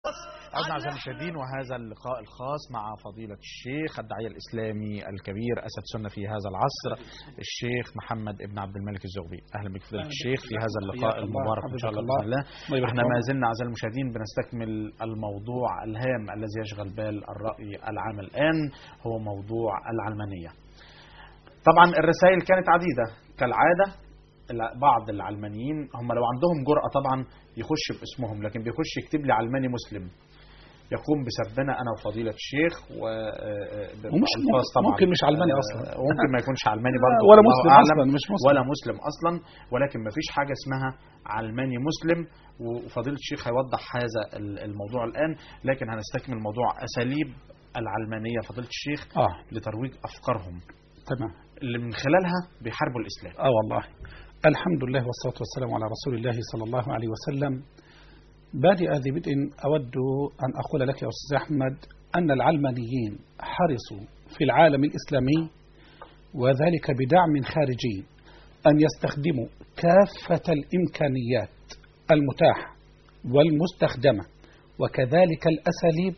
عدنا أعزائي المشاهدين وهذا اللقاء الخاص مع فضيلة الشيخ الداعية الإسلامي الكبير أسد سنة في هذا العصر الشيخ محمد ابن عبد الملك الزغبي أهلا بك فضيلة الشيخ في هذا اللقاء المبارك إن شاء الله بإذن الله احنا ما زلنا أعزائي المشاهدين بنستكمل الموضوع الهام الذي يشغل بال الرأي العام الآن هو موضوع العلمانية طبعا الرسائل كانت عديدة كالعادة بعض العلمانيين هم لو عندهم جرأة طبعا يخش باسمهم لكن بيخش يكتب لي علماني مسلم يقوم بسبنا انا وفضيله الشيخ و ومش طبعا ممكن مش علماني اصلا وممكن ما يكونش علماني برضه ولا مسلم اصلا مش مسلم ولا مسلم اصلا ولكن ما فيش حاجه اسمها علماني مسلم وفضيله الشيخ هيوضح هذا الموضوع الان لكن هنستكمل موضوع اساليب العلمانيه فضيله الشيخ آه. لترويج افكارهم تمام اللي من خلالها بيحاربوا الاسلام اه والله الحمد لله والصلاه والسلام على رسول الله صلى الله عليه وسلم بادئ ذي بدء أود أن أقول لك يا أستاذ أحمد أن العلمانيين حرصوا في العالم الإسلامي وذلك بدعم خارجي أن يستخدموا كافة الإمكانيات المتاحة والمستخدمة وكذلك الأساليب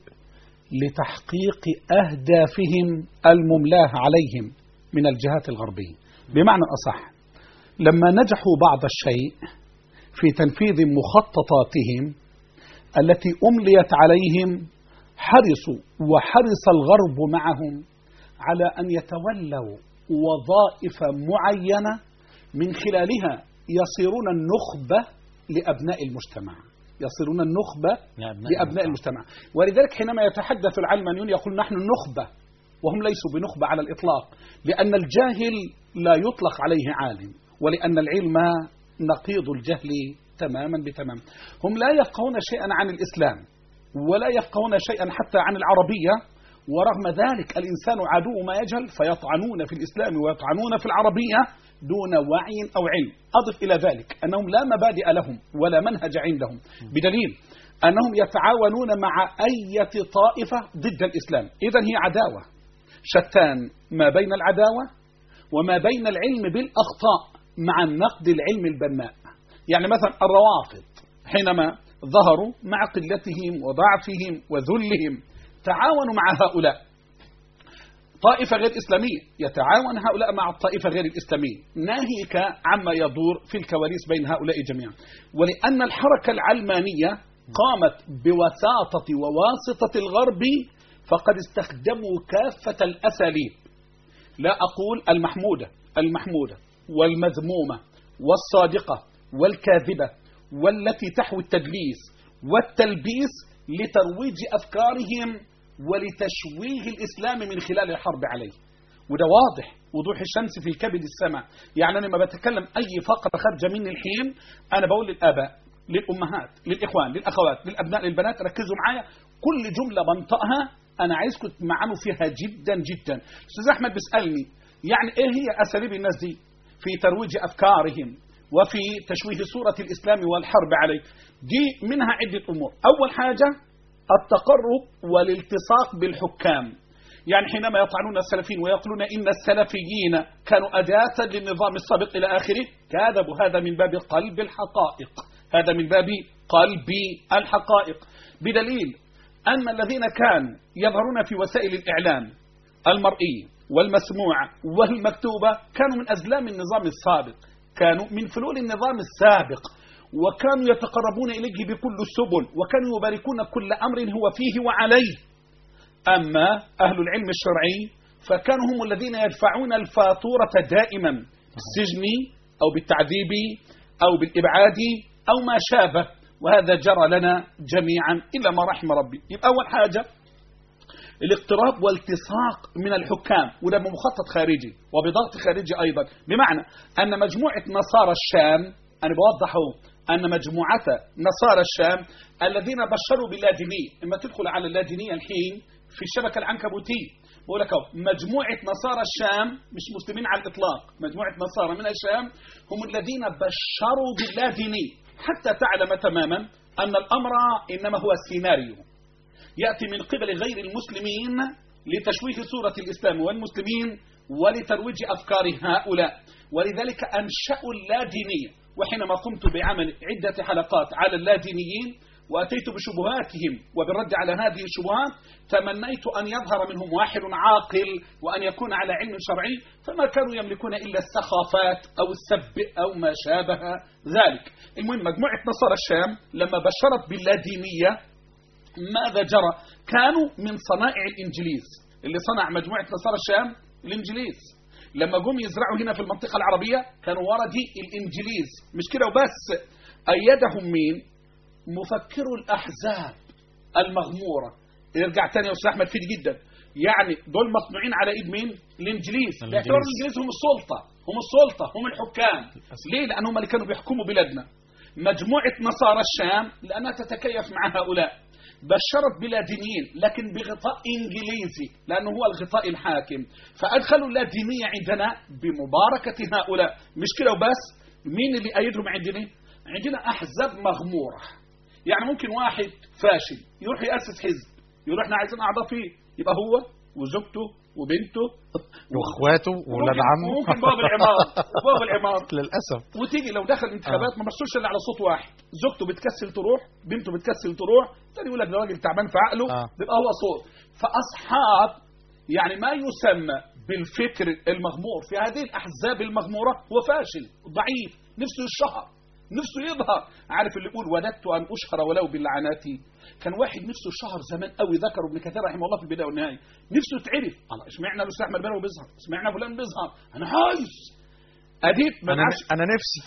لتحقيق أهدافهم المملاة عليهم من الجهات الغربية بمعنى أصح لما نجحوا بعض الشيء في تنفيذ مخططاتهم التي أمليت عليهم حرصوا وحرص الغرب معهم على أن يتولوا وظائف معينة من خلالها يصيرون النخبة لأبناء المجتمع يصيرون النخبة لأبناء المجتمع ولذلك حينما يتحدث العلمانيون يقول نحن النخبة وهم ليسوا بنخبة على الإطلاق لأن الجاهل لا يطلق عليه عالم ولأن العلم نقيض الجهل تماما بتمام هم لا يفقهون شيئا عن الإسلام ولا يفقهون شيئا حتى عن العربية ورغم ذلك الإنسان عدو ما يجهل فيطعنون في الإسلام ويطعنون في العربية دون وعي أو علم أضف إلى ذلك أنهم لا مبادئ لهم ولا منهج عندهم بدليل أنهم يتعاونون مع أي طائفة ضد الإسلام إذا هي عداوة شتان ما بين العداوة وما بين العلم بالأخطاء مع النقد العلمي البناء يعني مثلا الروافض حينما ظهروا مع قلتهم وضعفهم وذلهم تعاونوا مع هؤلاء طائفة غير إسلامية يتعاون هؤلاء مع الطائفة غير الإسلامية ناهيك عما يدور في الكواليس بين هؤلاء جميعا ولأن الحركة العلمانية قامت بوساطة وواسطة الغرب فقد استخدموا كافة الأساليب لا أقول المحمودة المحمودة والمذمومة والصادقة والكاذبة والتي تحوي التدليس والتلبيس لترويج أفكارهم ولتشويه الإسلام من خلال الحرب عليه وده واضح وضوح الشمس في كبد السماء يعني أنا لما بتكلم أي فقرة خارجة مني الحين أنا بقول للآباء للأمهات للإخوان للأخوات للأبناء للبنات ركزوا معايا كل جملة بنطقها أنا عايزكم تمعنوا فيها جدا جدا أستاذ أحمد بيسألني يعني إيه هي أساليب الناس دي في ترويج أفكارهم وفي تشويه صورة الإسلام والحرب عليه دي منها عدة أمور أول حاجة التقرب والالتصاق بالحكام يعني حينما يطعنون السلفيين ويقولون إن السلفيين كانوا أداة للنظام السابق إلى آخره كذبوا هذا من باب قلب الحقائق هذا من باب قلب الحقائق بدليل أن الذين كانوا يظهرون في وسائل الإعلام المرئية والمسموعة والمكتوبة كانوا من أزلام النظام السابق كانوا من فلول النظام السابق وكانوا يتقربون إليه بكل السبل وكانوا يباركون كل أمر هو فيه وعليه أما أهل العلم الشرعي فكانوا هم الذين يدفعون الفاتورة دائما بالسجن أو بالتعذيب أو بالإبعاد أو ما شابه وهذا جرى لنا جميعا إلا ما رحم ربي يبقى أول حاجة الاقتراب والتصاق من الحكام وده بمخطط خارجي وبضغط خارجي أيضا بمعنى أن مجموعة نصارى الشام أنا بوضحه أن مجموعة نصارى الشام الذين بشروا باللادينية إما تدخل على اللادينية الحين في الشبكة العنكبوتية بقول لك مجموعة نصارى الشام مش مسلمين على الإطلاق مجموعة نصارى من الشام هم الذين بشروا باللادينية حتى تعلم تماما أن الأمر إنما هو سيناريو يأتي من قبل غير المسلمين لتشويه صورة الإسلام والمسلمين ولترويج أفكار هؤلاء ولذلك أنشأوا اللادينية وحينما قمت بعمل عدة حلقات على اللادينيين وأتيت بشبهاتهم وبالرد على هذه الشبهات تمنيت أن يظهر منهم واحد عاقل وأن يكون على علم شرعي فما كانوا يملكون إلا السخافات أو السب أو ما شابه ذلك المهم مجموعة نصارى الشام لما بشرت باللادينية ماذا جرى كانوا من صنائع الإنجليز اللي صنع مجموعة نصارى الشام الإنجليز لما جم يزرعوا هنا في المنطقة العربية كانوا وردي الإنجليز مش كده وبس أيدهم مين مفكرو الأحزاب المغمورة يرجع تاني يا أستاذ أحمد فيدي جدا يعني دول مصنوعين على إيد مين الإنجليز الإنجليز. باعتبار الإنجليز هم السلطة هم السلطة هم الحكام ليه لأنهم اللي كانوا بيحكموا بلادنا مجموعة نصارى الشام لأنها تتكيف مع هؤلاء بشرت بلادينيين لكن بغطاء إنجليزي لأنه هو الغطاء الحاكم فأدخلوا اللادينية عندنا بمباركة هؤلاء مش كده وبس مين اللي أيدهم عندنا عندنا أحزاب مغمورة يعني ممكن واحد فاشل يروح يأسس حزب يروح احنا عايزين أعضاء فيه يبقى هو وزوجته وبنته واخواته وولاد عمه ممكن باب العمار باب العمار للاسف وتيجي لو دخل انتخابات ما بصوش الا على صوت واحد زوجته بتكسل تروح بنته بتكسل تروح تاني يقول لك ده راجل تعبان في عقله آه. بيبقى هو صوت فاصحاب يعني ما يسمى بالفكر المغمور في هذه الاحزاب المغموره هو فاشل ضعيف نفسه يشهر نفسه يظهر عارف اللي يقول وددت ان اشهر ولو باللعنات كان واحد نفسه شهر زمان قوي ذكره ابن كثير رحمه الله في البدايه والنهايه نفسه يتعرف الله اشمعنى الاستاذ احمد بلوي بيظهر اشمعنى فلان بيظهر انا عايز اديب ما انا معاش انا نفسي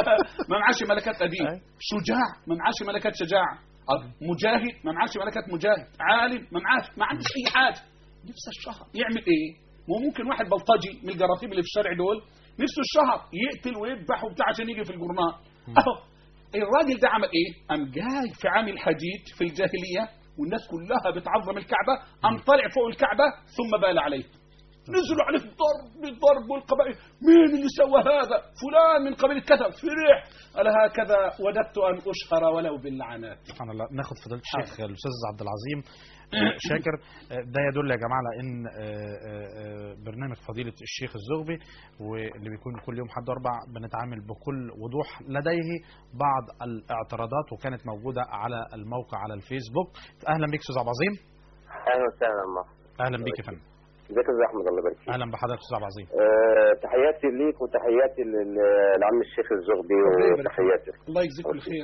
ما معاش ملكات اديب أي. شجاع ما معاش ملكات شجاعه أه، مجاهد ما معاش ملكات مجاهد عالم ما معاش ما عندوش اي حاجه نفس الشهر يعمل ايه مو ممكن واحد بلطجي من الجراثيم اللي في الشارع دول نفسه الشهر يقتل ويذبح وبتاع عشان يجي في الجورنال اهو الراجل ده عمل ايه قام جاي في عام الحديد في الجاهليه والناس كلها بتعظم الكعبه قام طالع فوق الكعبه ثم بال عليه نزلوا عليه الضرب بالضرب والقبائل مين اللي سوى هذا فلان من قبيله كذا فرح قال هكذا وددت ان اشهر ولو باللعنات سبحان الله ناخد فضيله الشيخ الاستاذ عبد العظيم آه، شاكر آه، ده يدل يا جماعه على ان آه، آه، آه، برنامج فضيله الشيخ الزغبي واللي بيكون كل يوم حد اربع بنتعامل بكل وضوح لديه بعض الاعتراضات وكانت موجوده على الموقع على الفيسبوك اهلا بيك استاذ عبد العظيم اهلا وسهلا الله اهلا بيك يا فندم ازيك يا استاذ احمد الله يبارك فيك اهلا بحضرتك استاذ عبد العظيم أه تحياتي ليك وتحياتي لل- لعم الشيخ الزغبي ربنا يبارك فيك. وتحياتي الله يجزيك كل خير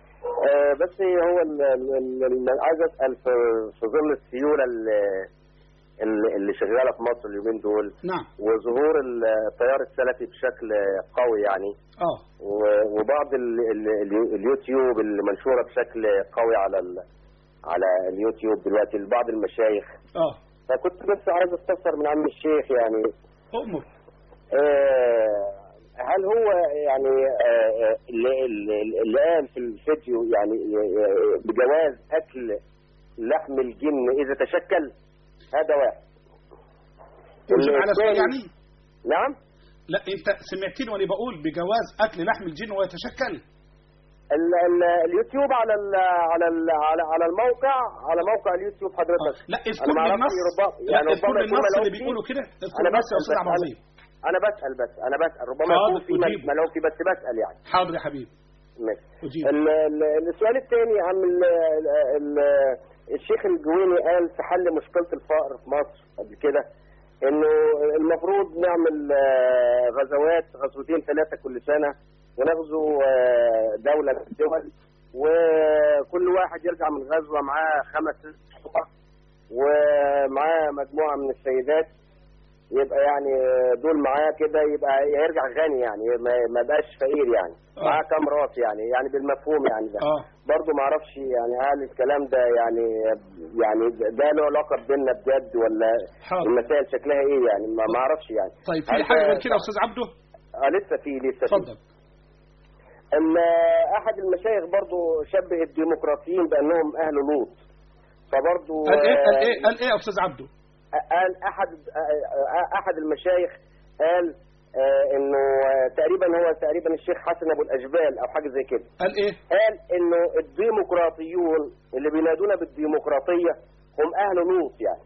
أه بس هو ال- ال- ال- عايز اسال في في ظل السيوله اللي- اللي اللي شغاله في مصر اليومين دول نعم وظهور التيار السلفي بشكل قوي يعني اه و- وبعض ال- ال- ال- اليوتيوب اللي منشوره بشكل قوي على ال- على اليوتيوب دلوقتي لبعض المشايخ اه فكنت بس عايز استفسر من عم الشيخ يعني امر آه، هل هو يعني آه، آه، اللي, اللي اللي قال في الفيديو يعني آه، بجواز اكل لحم الجن اذا تشكل هذا واحد تجيب على سؤال الثاني- يعني نعم لا انت سمعتني وانا بقول بجواز اكل لحم الجن ويتشكل ال ال اليوتيوب على ال على ال على, على الموقع على موقع اليوتيوب حضرتك لا أنا اذكر ما لي أعرفش النص ربما- لا يعني اذكر ربما لي يكون النص اللي ملوك فيه. بيقولوا كده اذكر انا النص يا بسال استاذ بس عبد العظيم انا بسال بس انا بسال ربما حاضر، يكون في أجيب. ملوكي بس بسال يعني حاضر يا حبيبي ماشي اجيب ال- ال- السؤال الثاني عم ال ال ال الشيخ الجويني قال في حل مشكلة الفقر في مصر قبل كده انه المفروض نعمل آه، غزوات غزوتين ثلاثة كل سنة ونغزو آه، دولة من الدول وكل واحد يرجع من غزوة معاه خمس ست شقق ومعاه مجموعة من السيدات يبقى يعني دول معاه كده يبقى يرجع غني يعني ما ما يبقاش فقير يعني آه. معاه كام راس يعني يعني بالمفهوم يعني ده اه برضه ما اعرفش يعني هل الكلام ده يعني يعني ده له علاقه بديننا بجد ولا حاضر المسائل شكلها ايه يعني ما ما اعرفش يعني طيب هل في حاجه ده- غير كده يا استاذ عبده آه لسه في لسه في اتفضل ان احد المشايخ برضه شبه الديمقراطيين بانهم اهل لوط فبرضه قال ايه قال آه، ايه قال ايه يا استاذ عبده قال احد احد المشايخ قال آه، انه آه، تقريبا هو تقريبا الشيخ حسن ابو الاجبال او حاجه زي كده قال ايه قال انه الديمقراطيون اللي بينادونا بالديمقراطيه هم اهل لوط يعني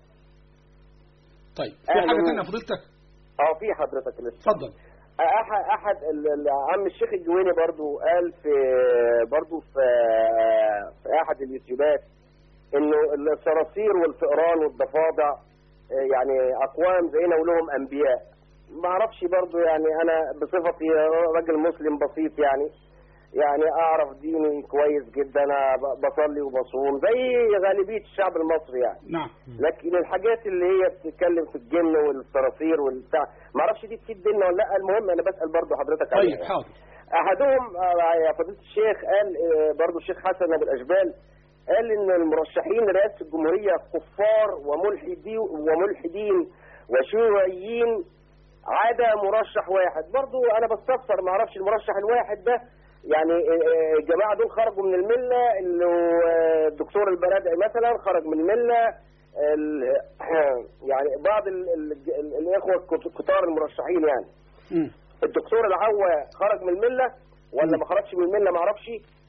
طيب في أهلا حاجه وسهلا. ثانيه فضيلتك اه في حضرتك لسه اتفضل احد احد ال- ال- عم الشيخ الجويني برضو قال في برضو في في احد اليوتيوبات انه الصراصير والفئران والضفادع آه، يعني اقوام زينا ولهم انبياء ما اعرفش برضو يعني انا بصفتي راجل مسلم بسيط يعني يعني اعرف ديني كويس جدا انا ب- بصلي وبصوم زي غالبيه الشعب المصري يعني نعم لكن الحاجات اللي هي بتتكلم في الجن والصراصير والبتاع ما اعرفش دي تفيد ديننا ولا لا المهم انا بسال برضو حضرتك عليها طيب يعني. حاضر احدهم آه، يا فضيله الشيخ قال آه، برضو الشيخ حسن ابو الاشبال قال ان المرشحين لرئاسه الجمهوريه كفار وملحدي وملحدين وشيوعيين عدا مرشح واحد برضو انا بستفسر ما اعرفش المرشح الواحد ده يعني آه، آه، الجماعه دول خرجوا من المله اللي هو، آه، الدكتور البرادعي مثلا خرج من المله ال- يعني بعض ال- ال- ال- الاخوه الكت- كتار المرشحين يعني مم. الدكتور العوا خرج من المله ولا ما خرجش من المله ما اعرفش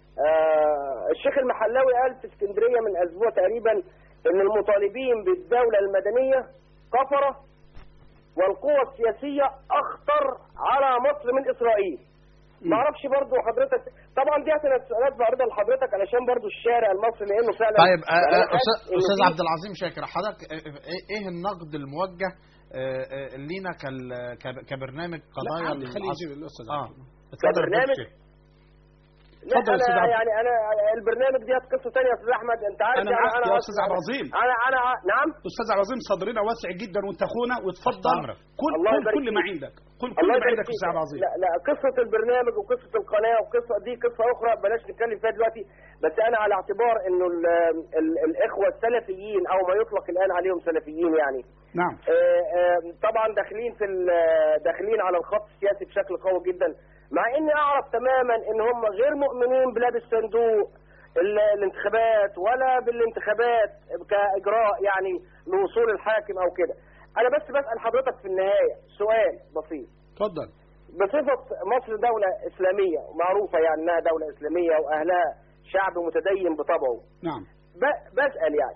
آه الشيخ المحلاوي قال في اسكندريه من اسبوع تقريبا ان المطالبين بالدوله المدنيه كفره والقوى السياسيه اخطر على مصر من اسرائيل ما اعرفش برضو حضرتك طبعا دي هتبقى سؤالات بعرضها لحضرتك علشان برضو الشارع المصري لانه فعلا طيب آه، يعني آه، أنا حاسس أستاذ- إن استاذ في- عبد العظيم شاكر حضرتك آه، آه، ايه النقد الموجه آه، آه، لينا كال- كب- كبرنامج قضايا لا عادي، خليه العصر؟ يجيب الاستاذ اه عبد الله. اتفضل يا كبرنامج؟ دكتور. لا اتفضل يا أستاذ انا عبد. يعني انا البرنامج دي قصه ثانيه يا استاذ احمد انت عارف أنا يعني معاك يا أستاذ أصلاً- عبد العظيم. انا انا نعم استاذ عبد العظيم صدرنا واسع جدا وانت اخونا وتفضل تحت أمرك. كل الله كل يبارك كل ما فيك. عندك كل كل الله ما يبارك عندك يا فيك. استاذ عبد العظيم لا لا قصه البرنامج وقصه القناه وقصه دي قصه اخرى بلاش نتكلم فيها دلوقتي بس انا على اعتبار انه ال ال الاخوه السلفيين او ما يطلق الان عليهم سلفيين يعني نعم آه، آه، طبعا داخلين في ال- داخلين على الخط السياسي بشكل قوي جدا مع اني اعرف تماما ان هم غير مؤمنين بلاد الصندوق ال- الانتخابات ولا بالانتخابات كاجراء يعني لوصول الحاكم او كده انا بس بسال حضرتك في النهايه سؤال بسيط اتفضل بصفه مصر دوله اسلاميه ومعروفه يعني انها دوله اسلاميه واهلها شعب متدين بطبعه نعم ب- بسأل يعني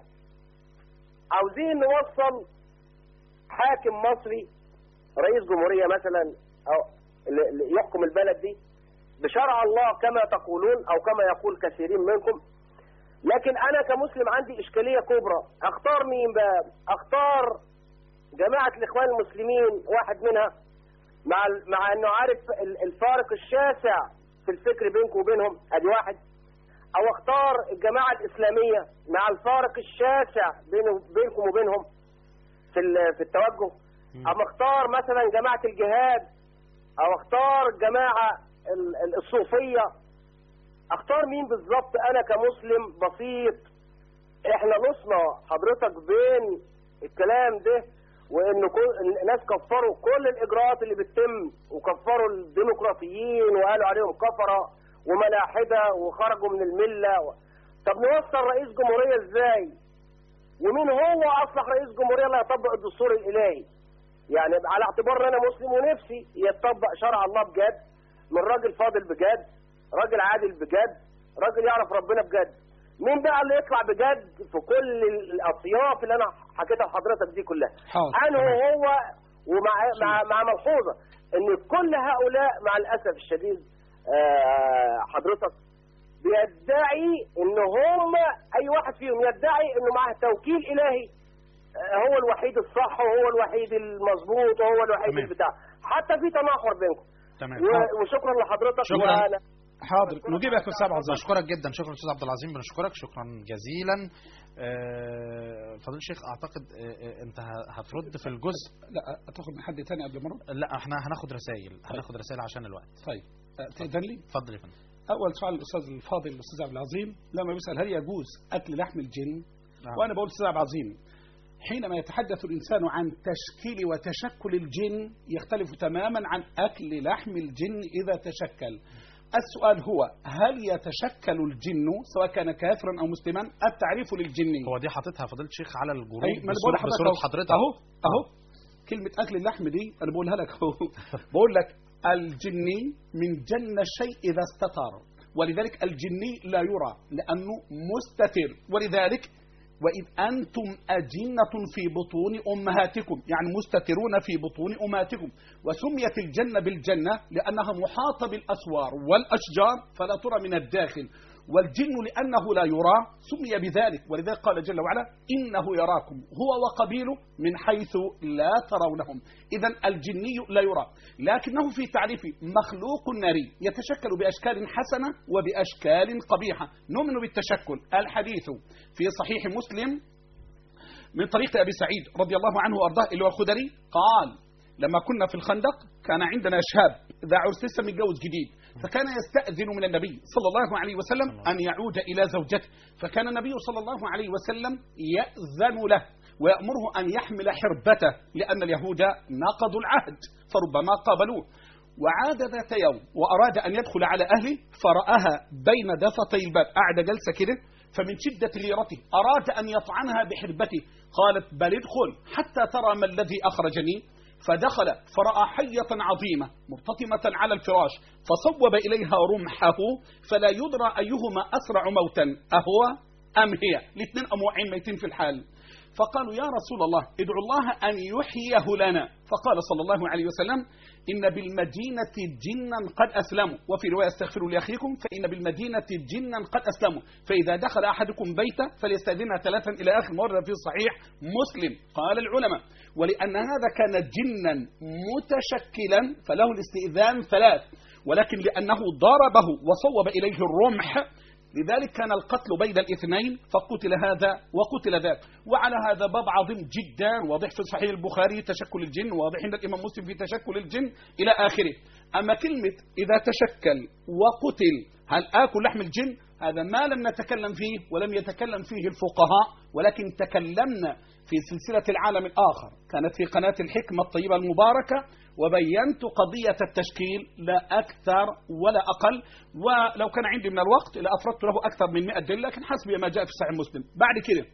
عاوزين نوصل حاكم مصري رئيس جمهورية مثلا أو ل- ل- يحكم البلد دي بشرع الله كما تقولون أو كما يقول كثيرين منكم لكن أنا كمسلم عندي إشكالية كبرى أختار مين بقى أختار جماعة الإخوان المسلمين واحد منها مع ال- مع انه عارف ال- الفارق الشاسع في الفكر بينكم وبينهم ادي واحد او اختار الجماعه الاسلاميه مع الفارق الشاسع بينه بينكم وبينهم في ال- في التوجه اما اختار مثلا جماعه الجهاد او اختار الجماعه ال- ال- الصوفيه اختار مين بالظبط انا كمسلم بسيط احنا نصنا حضرتك بين الكلام ده وان كل الناس كفروا كل الاجراءات اللي بتتم وكفروا الديمقراطيين وقالوا عليهم كفره وملاحده وخرجوا من المله و... طب نوصل رئيس جمهوريه ازاي؟ ومين هو اصلح رئيس جمهوريه اللي هيطبق الدستور الالهي؟ يعني على اعتبار ان انا مسلم ونفسي يتطبق شرع الله بجد من راجل فاضل بجد راجل عادل بجد راجل يعرف ربنا بجد مين بقى اللي يطلع بجد في كل الاطياف اللي انا حكيتها لحضرتك دي كلها حاضر. انا هو ومع مع مع ملحوظه ان كل هؤلاء مع الاسف الشديد آه، حضرتك بيدعي ان هم اي واحد فيهم يدعي انه معاه توكيل الهي آه، هو الوحيد الصح وهو الوحيد المظبوط وهو الوحيد تمام. البتاع حتى في تناحر بينكم تمام و- وشكرا لحضرتك شكراً. وأنا حاضر نجيبك يا استاذ عبد العظيم بشكرك جدا شكرا استاذ عبد العظيم بنشكرك شكرا جزيلا آه، فضيل الشيخ اعتقد آه، آه، انت ه- هترد في الجزء لا هتاخد من حد تاني قبل ما ارد لا احنا هناخد رسائل هناخد رسائل عشان الوقت طيب أه، تقدر لي اتفضل يا فندم اول سؤال الاستاذ الفاضل الاستاذ عبد العظيم لما بيسال هل يجوز اكل لحم الجن نعم. وانا بقول استاذ عبد العظيم حينما يتحدث الانسان عن تشكيل وتشكل الجن يختلف تماما عن اكل لحم الجن اذا تشكل السؤال هو هل يتشكل الجن سواء كان كافرا او مسلما التعريف للجن هو دي حاططها فضيله الشيخ على الجروب أي، ما أنا بقول بصورة, لحضرتك بصورة أهو. حضرتك اهو اهو كلمة أكل اللحم دي أنا بقولها لك أهو بقول لك الجني من جن الشيء إذا استتر ولذلك الجني لا يرى لأنه مستتر ولذلك وإذ أنتم أجنة في بطون أمهاتكم يعني مستترون في بطون أمهاتكم وسميت الجنة بالجنة لأنها محاطة بالأسوار والأشجار فلا ترى من الداخل والجن لأنه لا يرى سمي بذلك ولذلك قال جل وعلا إنه يراكم هو وقبيله من حيث لا ترونهم إذا الجني لا يرى لكنه في تعريف مخلوق ناري يتشكل بأشكال حسنة وبأشكال قبيحة نؤمن بالتشكل الحديث في صحيح مسلم من طريق أبي سعيد رضي الله عنه وأرضاه اللي هو الخدري قال لما كنا في الخندق كان عندنا شاب ذا عرس لسه متجوز جديد فكان يستأذن من النبي صلى الله عليه وسلم أن يعود إلى زوجته فكان النبي صلى الله عليه وسلم يأذن له ويأمره أن يحمل حربته لأن اليهود ناقضوا العهد فربما قابلوه وعاد ذات يوم وأراد أن يدخل على أهله فرآها بين دفتي الباب قاعدة جلسة كده فمن شدة غيرته أراد أن يطعنها بحربته قالت بل ادخل حتى ترى ما الذي أخرجني فدخل فرأى حية عظيمة مرتطمة على الفراش فصوب إليها رمحه فلا يدرى أيهما أسرع موتا أهو أم هي الاثنين أموعين ميتين في الحال فقالوا يا رسول الله ادعو الله أن يحييه لنا فقال صلى الله عليه وسلم إن بالمدينة جنا قد أسلموا وفي رواية استغفروا لأخيكم فإن بالمدينة جنا قد أسلموا فإذا دخل أحدكم بيته فليستأذنها ثلاثا إلى آخر مرة في صحيح مسلم قال العلماء ولأن هذا كان جنا متشكلا فله الاستئذان ثلاث ولكن لأنه ضربه وصوب إليه الرمح لذلك كان القتل بين الاثنين فقتل هذا وقتل ذاك وعلى هذا باب عظيم جدا واضح في صحيح البخاري تشكل الجن واضح عند الإمام مسلم في تشكل الجن إلى آخره أما كلمة إذا تشكل وقتل هل آكل لحم الجن هذا ما لم نتكلم فيه ولم يتكلم فيه الفقهاء ولكن تكلمنا في سلسلة العالم الآخر كانت في قناة الحكمة الطيبة المباركة وبينت قضية التشكيل لا أكثر ولا أقل ولو كان عندي من الوقت لأفردت له أكثر من 100 دليل لكن حسب ما جاء في صحيح مسلم بعد كده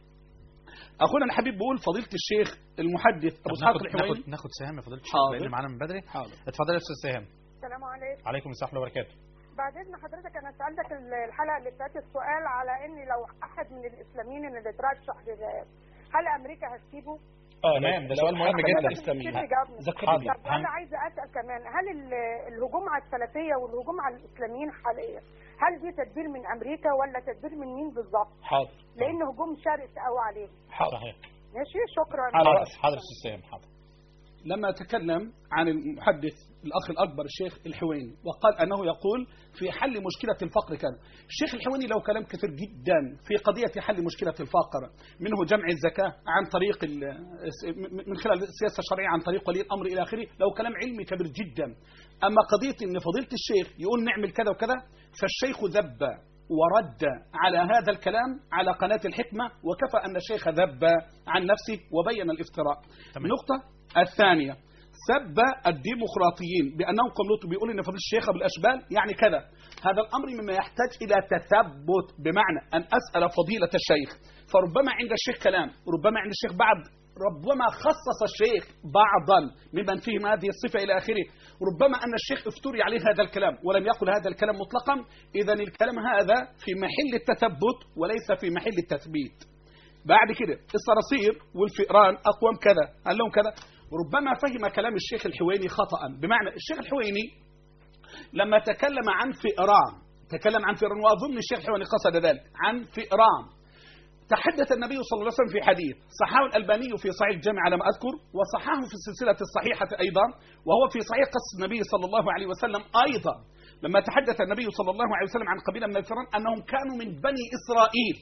أخونا الحبيب بيقول فضيلة الشيخ المحدث أبو إسحاق ناخد, الحويني ناخد, ناخد سهام يا فضيلة الشيخ حاضر. لأن معانا من بدري حاضر اتفضل يا أستاذ سهام السلام عليكم عليكم السلام ورحمة الله وبركاته بعد اذن حضرتك انا سالتك الحلقه اللي فاتت سؤال على ان لو احد من الاسلاميين اللي اترشح للرئاسه هل امريكا هتسيبه؟ اه تمام، ده سؤال مهم جدا. كيف جاوبني؟ ذكرني طب انا عايزه اسال كمان هل ال- الهجوم على السلفيه والهجوم على الاسلاميين حاليا هل دي تدبير من امريكا ولا تدبير من مين بالظبط؟ حاضر لان هجوم شرس قوي عليهم حاضر صحيح ماشي شكرا على حاضر رأسي. حاضر أستاذ سهام حاضر لما تكلم عن المحدث الأخ الأكبر الشيخ الحويني وقال أنه يقول في حل مشكلة الفقر كان الشيخ الحويني له كلام كثير جدا في قضية حل مشكلة الفقر منه جمع الزكاة عن طريق ال- من خلال السياسة الشرعية عن طريق ولي الأمر إلى آخره له كلام علمي كبير جدا أما قضية أن فضيلة الشيخ يقول نعمل كذا وكذا فالشيخ ذب ورد على هذا الكلام على قناة الحكمة وكفى أن الشيخ ذب عن نفسه وبين الافتراء تمام. النقطة الثانية سب الديمقراطيين بأنهم قملوا بيقول إن فضيلة الشيخ أبو الأشبال يعني كذا هذا الأمر مما يحتاج إلى تثبت بمعنى أن أسأل فضيلة الشيخ فربما عند الشيخ كلام ربما عند الشيخ بعض ربما خصص الشيخ بعضا ممن فيهم هذه الصفة إلى آخره ربما أن الشيخ افتري عليه هذا الكلام ولم يقل هذا الكلام مطلقا إذا الكلام هذا في محل التثبت وليس في محل التثبيت بعد كده الصراصير والفئران أقوام كذا قال لهم كذا ربما فهم كلام الشيخ الحويني خطأ بمعنى الشيخ الحويني لما تكلم عن فئران تكلم عن فئران وأظن الشيخ الحويني قصد ذلك عن فئران تحدث النبي صلى الله عليه وسلم في حديث صححه الألباني في صحيح الجامع على ما أذكر وصححه في السلسلة الصحيحة أيضا وهو في صحيح قصة النبي صلى الله عليه وسلم أيضا لما تحدث النبي صلى الله عليه وسلم عن قبيلة من الفئران أنهم كانوا من بني إسرائيل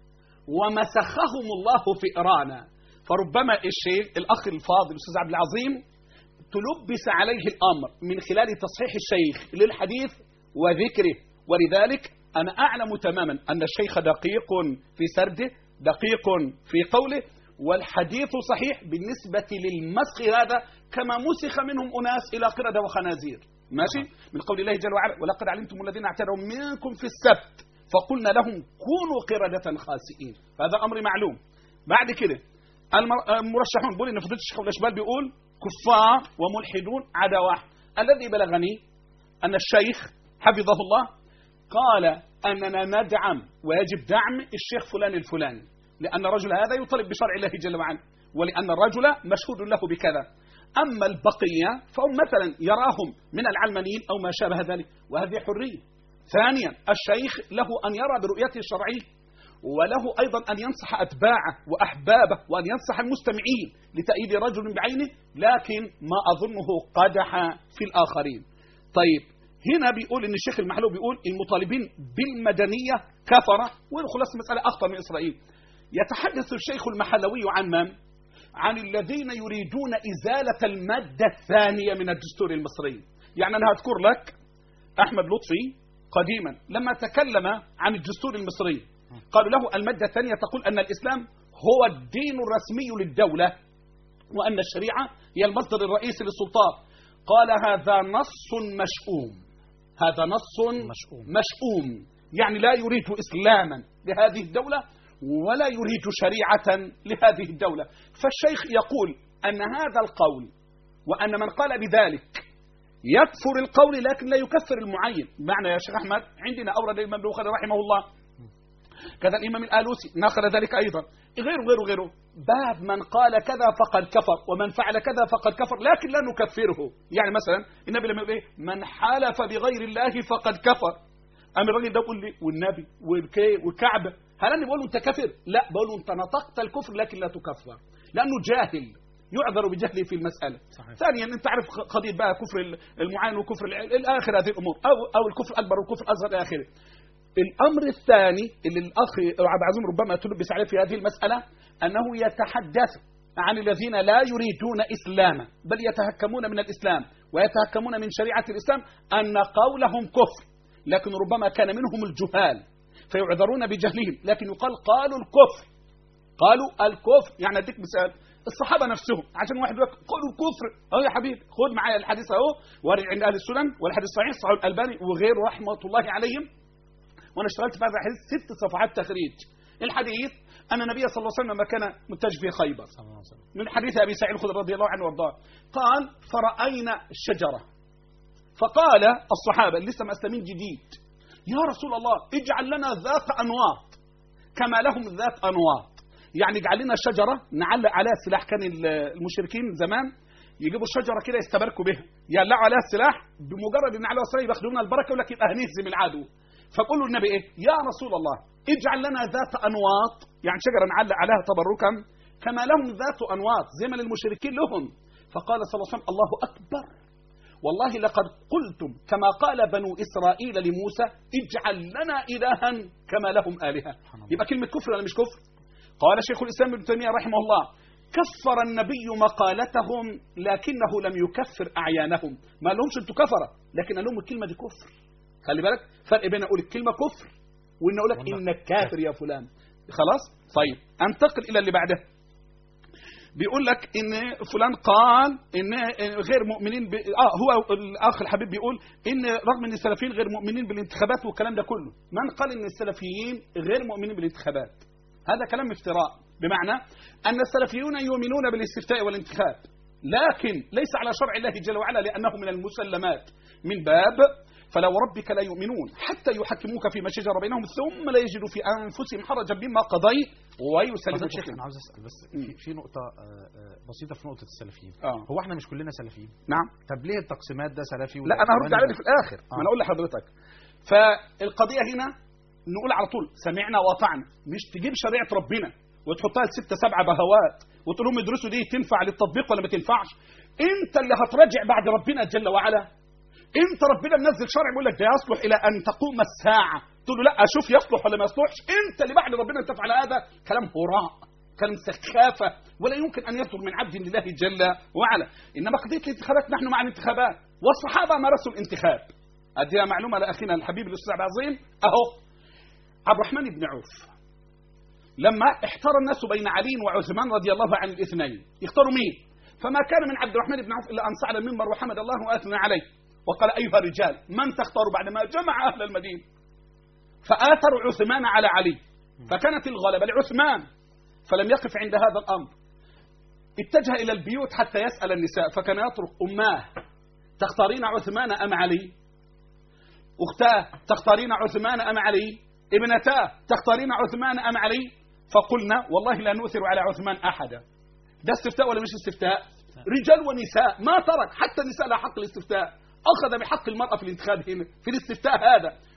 ومسخهم الله فئرانا فربما الشيخ الأخ الفاضل الأستاذ عبد العظيم تلبس عليه الأمر من خلال تصحيح الشيخ للحديث وذكره ولذلك أنا أعلم تماما أن الشيخ دقيق في سرده دقيق في قوله والحديث صحيح بالنسبة للمسخ هذا كما مسخ منهم أناس إلى قردة وخنازير ماشي من قول الله جل وعلا ولقد علمتم الذين اعتدوا منكم في السبت فقلنا لهم كونوا قردة خاسئين هذا أمر معلوم بعد كده المر- المرشحون بيقول ان فضيله الشيخ الاشبال بيقول كفار وملحدون عدا واحد الذي بلغني ان الشيخ حفظه الله قال اننا ندعم ويجب دعم الشيخ فلان الفلاني لان الرجل هذا يطالب بشرع الله جل وعلا ولان الرجل مشهود له بكذا اما البقيه فهم مثلا يراهم من العلمانيين او ما شابه ذلك وهذه حريه ثانيا الشيخ له أن يرى برؤيته الشرعية وله أيضا أن ينصح أتباعه وأحبابه وأن ينصح المستمعين لتأييد رجل بعينه لكن ما أظنه قدح في الآخرين طيب هنا بيقول ان الشيخ المحلو بيقول المطالبين بالمدنيه كفره وخلاص المساله اخطر من اسرائيل يتحدث الشيخ المحلوي عن من؟ عن الذين يريدون ازاله الماده الثانيه من الدستور المصري يعني انا هذكر لك احمد لطفي قديما لما تكلم عن الدستور المصري قالوا له الماده الثانيه تقول ان الاسلام هو الدين الرسمي للدوله وان الشريعه هي المصدر الرئيسي للسلطات قال هذا نص مشؤوم هذا نص مشؤوم. مشؤوم يعني لا يريد إسلاما لهذه الدولة ولا يريد شريعة لهذه الدولة فالشيخ يقول أن هذا القول وأن من قال بذلك يكفر القول لكن لا يكفر المعين معنى يا شيخ أحمد عندنا أورد الإمام البخاري رحمه الله كذا الإمام الآلوسي نقل ذلك أيضا غيره غيره غيره باب من قال كذا فقد كفر ومن فعل كذا فقد كفر لكن لا نكفره يعني مثلا النبي لما يقول ايه من حلف بغير الله فقد كفر أم الراجل ده يقول لي والنبي والكي والكعبة هل أنا بقول له أنت كافر؟ لا بقول له أنت نطقت الكفر لكن لا تكفر لأنه جاهل يعذر بجهله في المسألة صحيح. ثانيا أنت عارف قضية بقى كفر المعين وكفر الع- الآخر هذه الأمور أو أو الكفر الأكبر والكفر الأصغر إلى آخره الأمر الثاني اللي الأخ عبد العزيز ربما تلبس عليه في هذه المسألة أنه يتحدث عن الذين لا يريدون إسلاما بل يتهكمون من الإسلام ويتهكمون من شريعة الإسلام أن قولهم كفر لكن ربما كان منهم الجهال فيعذرون بجهلهم لكن يقال قالوا الكفر قالوا الكفر يعني اديك مثال الصحابه نفسهم عشان واحد يقول لك قالوا الكفر اهو يا حبيبي خد معايا الحديث اهو وارد عند اهل السنن والحديث صحيح صحيح الالباني وغيره رحمه الله عليهم وانا اشتغلت في هذا الحديث ست صفحات تخريج الحديث ان النبي صلى الله عليه وسلم لما كان متجه في خيبر صلى الله عليه وسلم من حديث ابي سعيد الخدري رضي الله عنه وارضاه قال فراينا الشجره فقال الصحابه اللي لسه مسلمين جديد يا رسول الله اجعل لنا ذات انواط كما لهم ذات انواط يعني اجعل لنا شجره نعلق عليها السلاح كان ال- المشركين زمان يجيبوا الشجره كده يستبركوا بها يعلقوا عليها السلاح بمجرد ان عليها السلاح ياخدوا لنا البركه يقول لك يبقى هنهزم العدو فقول له النبي ايه يا رسول الله اجعل لنا ذات انواط يعني شجره نعلق عليها تبركا كما لهم ذات انواط زي ما للمشركين لهم فقال صلى الله عليه وسلم الله اكبر والله لقد قلتم كما قال بنو إسرائيل لموسى اجعل لنا إلها كما لهم آلهة الله. يبقى كلمة كفر ولا مش كفر قال شيخ الإسلام ابن تيمية رحمه الله كفر النبي مقالتهم لكنه لم يكفر أعيانهم ما لهمش انتوا كفرة لكن قال لهم الكلمة دي كفر خلي بالك فرق بين أقول الكلمة كفر وإن أقول لك والله. إنك كافر يا فلان خلاص طيب أنتقل إلى اللي بعده بيقول لك ان فلان قال ان غير مؤمنين ب... اه هو الاخ الحبيب بيقول ان رغم ان السلفيين غير مؤمنين بالانتخابات والكلام ده كله من قال ان السلفيين غير مؤمنين بالانتخابات هذا كلام افتراء بمعنى ان السلفيون يؤمنون بالاستفتاء والانتخاب لكن ليس على شرع الله جل وعلا لانه من المسلمات من باب فلا وربك لا يؤمنون حتى يحكموك فيما شجر بينهم ثم لا يجدوا في انفسهم حرجا مما قضيت ويسلموا فضيلة الشيخ تسليما. انا عاوز اسال بس في, في نقطه آه، آه، بسيطه في نقطه السلفيين اه هو احنا مش كلنا سلفيين نعم طب ليه التقسيمات ده سلفي لا وده انا هرد إخواني عليك في الاخر آه. ما انا اقول لحضرتك فالقضيه هنا نقول على طول سمعنا واطعنا مش تجيب شريعه ربنا وتحطها لستة سبعة بهوات وتقول لهم ادرسوا دي تنفع للتطبيق ولا ما تنفعش انت اللي هتراجع بعد ربنا جل وعلا انت ربنا منزل شرع بيقول لك ده يصلح الى ان تقوم الساعه تقول له لا اشوف يصلح ولا ما يصلحش انت اللي بعد ربنا انت تفعل هذا كلام هراء كلام سخافه ولا يمكن ان يصدر من عبد لله جل وعلا انما قضيه الانتخابات نحن مع الانتخابات والصحابه مارسوا الانتخاب اديها معلومه لاخينا الحبيب الاستاذ عبد العظيم اهو عبد الرحمن بن عوف لما احتار الناس بين علي وعثمان رضي الله عن الاثنين يختاروا مين فما كان من عبد الرحمن بن عوف الا ان صعد المنبر وحمد الله واثنى عليه وقال ايها الرجال من تختار بعد ما جمع اهل المدينه فاثروا عثمان على علي فكانت الغلبه لعثمان فلم يقف عند هذا الامر اتجه الى البيوت حتى يسال النساء فكان يطرق اماه تختارين عثمان ام علي اختاه تختارين عثمان ام علي ابنتاه تختارين عثمان ام علي فقلنا والله لا نؤثر على عثمان احدا ده استفتاء ولا مش استفتاء رجال ونساء ما ترك حتى النساء لها حق الاستفتاء اخذ بحق المراه في الانتخاب هنا في الاستفتاء هذا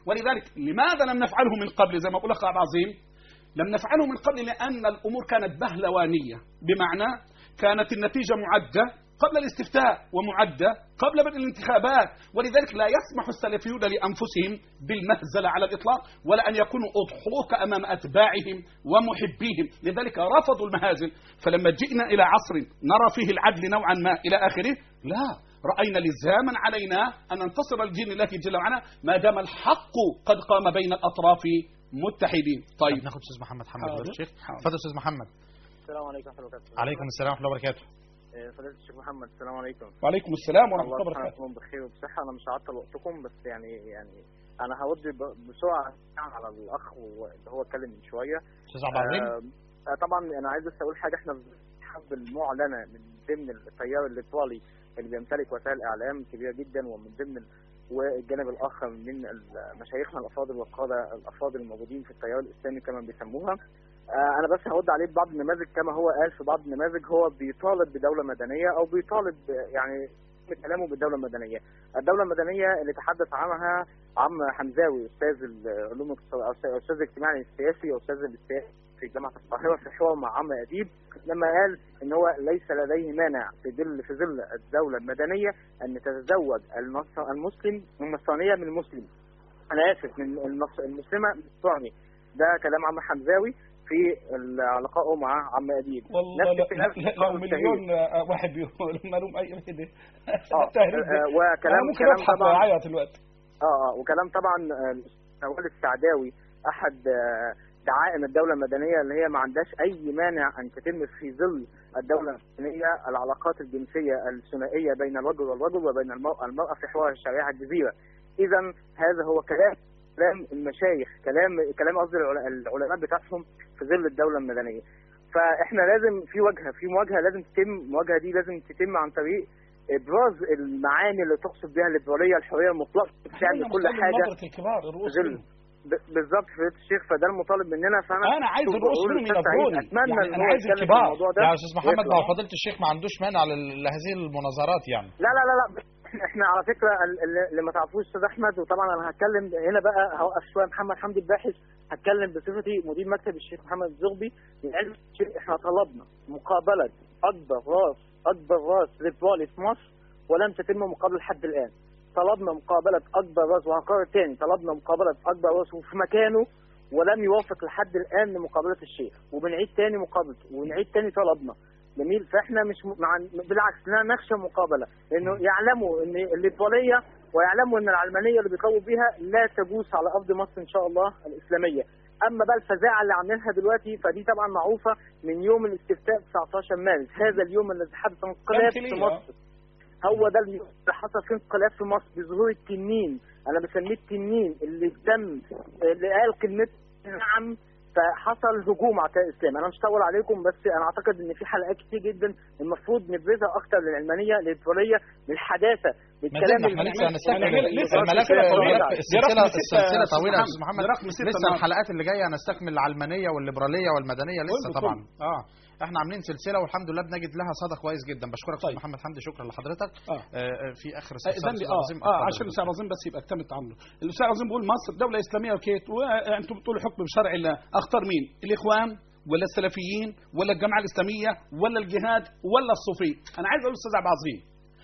ولذلك لماذا لم نفعله من قبل زي ما بقول لك عظيم لم نفعله من قبل لأن الأمور كانت بهلوانية بمعنى كانت النتيجة معدة قبل الاستفتاء ومعدة قبل بدء الانتخابات ولذلك لا يسمح السلفيون لأنفسهم بالمهزلة على الإطلاق ولا أن يكونوا أضحوك أمام أتباعهم ومحبيهم لذلك رفضوا المهازل فلما جئنا إلى عصر نرى فيه العدل نوعا ما إلى آخره لا رأينا لزاما علينا أن ننتصر لدين الله جل وعلا ما دام الحق قد قام بين الأطراف متحدين طيب طيب ناخد استاذ محمد حمد حاضر. فضيلة الشيخ حاضر. اتفضل استاذ محمد السلام عليكم ورحمه الله وبركاته عليكم السلام ورحمه الله وبركاته آه، فضيله الشيخ محمد السلام عليكم وعليكم السلام ورحمة الله الله سبحانه وبركاته يكون بخير وبصحه انا مش هعطل وقتكم بس يعني يعني انا هود ب- بسرعه على الاخ اللي هو اتكلم من شويه استاذ عبد العظيم آه، آه، طبعا انا عايز بس اول حاجه احنا الحرب المعلنه من ضمن التيار الايطالي اللي بيمتلك وسائل اعلام كبيره جدا ومن ضمن ال- والجانب الاخر من ال- مشايخنا الافاضل والقاده الافاضل الموجودين في التيار الاسلامي كما بيسموها آه، انا بس هرد عليه ببعض النماذج كما هو قال في بعض النماذج هو بيطالب بدوله مدنيه او بيطالب آه، يعني كلامه بالدوله المدنيه. الدوله المدنيه اللي تحدث عنها عم حمزاوي استاذ العلوم الاقتصاد- أو أستاذ- استاذ الاجتماعي السياسي واستاذ السياسي في جامعه القاهره في حوار مع عم اديب لما قال ان هو ليس لديه مانع في ظل في ظل الدوله المدنيه ان تتزوج النص- المسلم النصرانيه من المسلم. انا اسف من النص- المسلمه من النصراني. ده كلام عم حمزاوي في لقائه مع عم اديب. والله نفس لا- الكلام لا- في لو قول مليون آه، واحد بيقول ملوم أي كده آه، تهريج آه، ده. وكلام أنا ممكن كلام أضحك طبعا وأعيط دلوقتي اه اه وكلام طبعا آه، نوال السعداوي احد آه، دعائم الدوله المدنيه اللي هي ما عندهاش اي مانع ان تتم في ظل الدوله المدنيه العلاقات الجنسيه الثنائيه بين الرجل والرجل وبين المراه المراه في حوار الشريعه الجزيره. اذا هذا هو كلام كلام المشايخ كلام كلام قصدي العل- العلماء بتاعهم في ظل الدوله المدنيه. فاحنا لازم في واجهه في مواجهه لازم تتم المواجهه دي لازم تتم عن طريق ابراز المعاني اللي تقصد بها الليبراليه الحريه المطلقه بتعمل كل مستخدم حاجه نظرة الكبار الرؤوس ظل منهم. ب- بالظبط فضيله الشيخ فده المطالب مننا فانا أنا عايز شوف الرؤوس بقول منهم للأستاذ سعيد، ينبروني. اتمنى يعني ان أنا هو عايز يتكلم في الكبار. الموضوع ده يا استاذ محمد ويطلع. ما فضيله الشيخ ما عندوش مانع لل- لهذه المناظرات يعني لا لا لا لا احنا على فكره ال- ال- اللي ما تعرفوش استاذ احمد وطبعا انا هتكلم هنا بقى هوقف شويه محمد حمدي الباحث هتكلم بصفتي مدير مكتب الشيخ محمد الزغبي لعلم الشيء احنا طلبنا مقابله اكبر راس اكبر راس ليبرالي في مصر ولم تتم مقابله لحد الان طلبنا مقابله اكبر راس وهكرر تاني طلبنا مقابله اكبر راس وفي مكانه ولم يوافق لحد الان لمقابله الشيخ وبنعيد تاني مقابلته ونعيد تاني طلبنا جميل فاحنا مش م... مع... بالعكس لا نخشى مقابله لانه يعلموا ان الليبراليه ويعلموا ان العلمانيه اللي بيقووا بيها لا تجوز على ارض مصر ان شاء الله الاسلاميه اما بقى الفزاعه اللي عاملينها دلوقتي فدي طبعا معروفه من يوم الاستفتاء 19 مارس هذا اليوم الذي حدث انقلاب في تمثيلية. مصر هو ده اليوم اللي حصل فيه انقلاب في مصر بظهور التنين انا بسميه التنين اللي تم اللي قال كلمه نعم فحصل هجوم على التيار الاسلامي انا مش هطول عليكم بس انا اعتقد ان في حلقات كتير جدا المفروض نبرزها اكتر للعلمانيه للليبراليه للحداثه ما زلنا احنا لسه هنستكمل لسه الملف السلسلة طويلة طويلة. السلسلة دي رقم ستة السلسلة يا أستاذ طويلة يا محمد. أستاذ محمد دي رقم ستة لسه النهاردة. الحلقات اللي جاية هنستكمل العلمانية والليبرالية والمدنية لسه كله طبعا كله. اه احنا عاملين سلسلة والحمد لله بنجد لها صدى كويس جدا بشكرك أستاذ طيب. محمد حمدي شكرا لحضرتك آه. آه، آه، في آخر إذن استفسار لي أستاذ اه عظيم اه اتفضل. عشان الاستاذ عظيم بس يبقى اكتملت عنه الاستاذ عظيم بيقول مصر دوله اسلاميه وكيت وانتم بتقولوا حكم بشرع الله اختار مين الاخوان ولا السلفيين ولا الجماعه الاسلاميه ولا الجهاد ولا الصوفيه انا عايز اقول للاستاذ عبد العظيم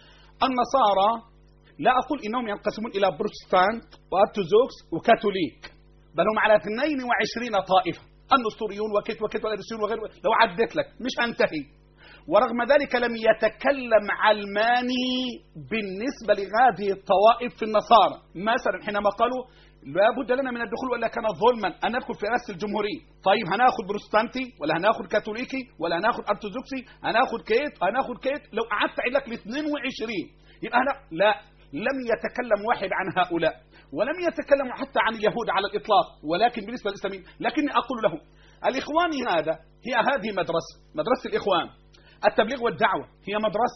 النصارى لا اقول انهم ينقسمون الى بروتستانت وارثوذكس وكاثوليك بل هم على 22 طائفه النسطوريون وكيت وكيت والارسيون وغيره لو عدت لك مش هنتهي ورغم ذلك لم يتكلم علماني بالنسبة لهذه الطوائف في النصارى مثلا حينما قالوا لا بد لنا من الدخول ولا كان ظلما ان ندخل في رئاسه الجمهوريه طيب هناخد بروتستانتي ولا هناخد كاثوليكي ولا هناخد ارثوذكسي هناخد كيت هناخد كيت لو قعدت اعيد لك ل 22 يبقى لا لا لم يتكلم واحد عن هؤلاء ولم يتكلم حتى عن اليهود على الاطلاق ولكن بالنسبه للاسلاميين لكني اقول لهم الاخواني هذا هي هذه مدرسه مدرسه الاخوان التبليغ والدعوه هي مدرسه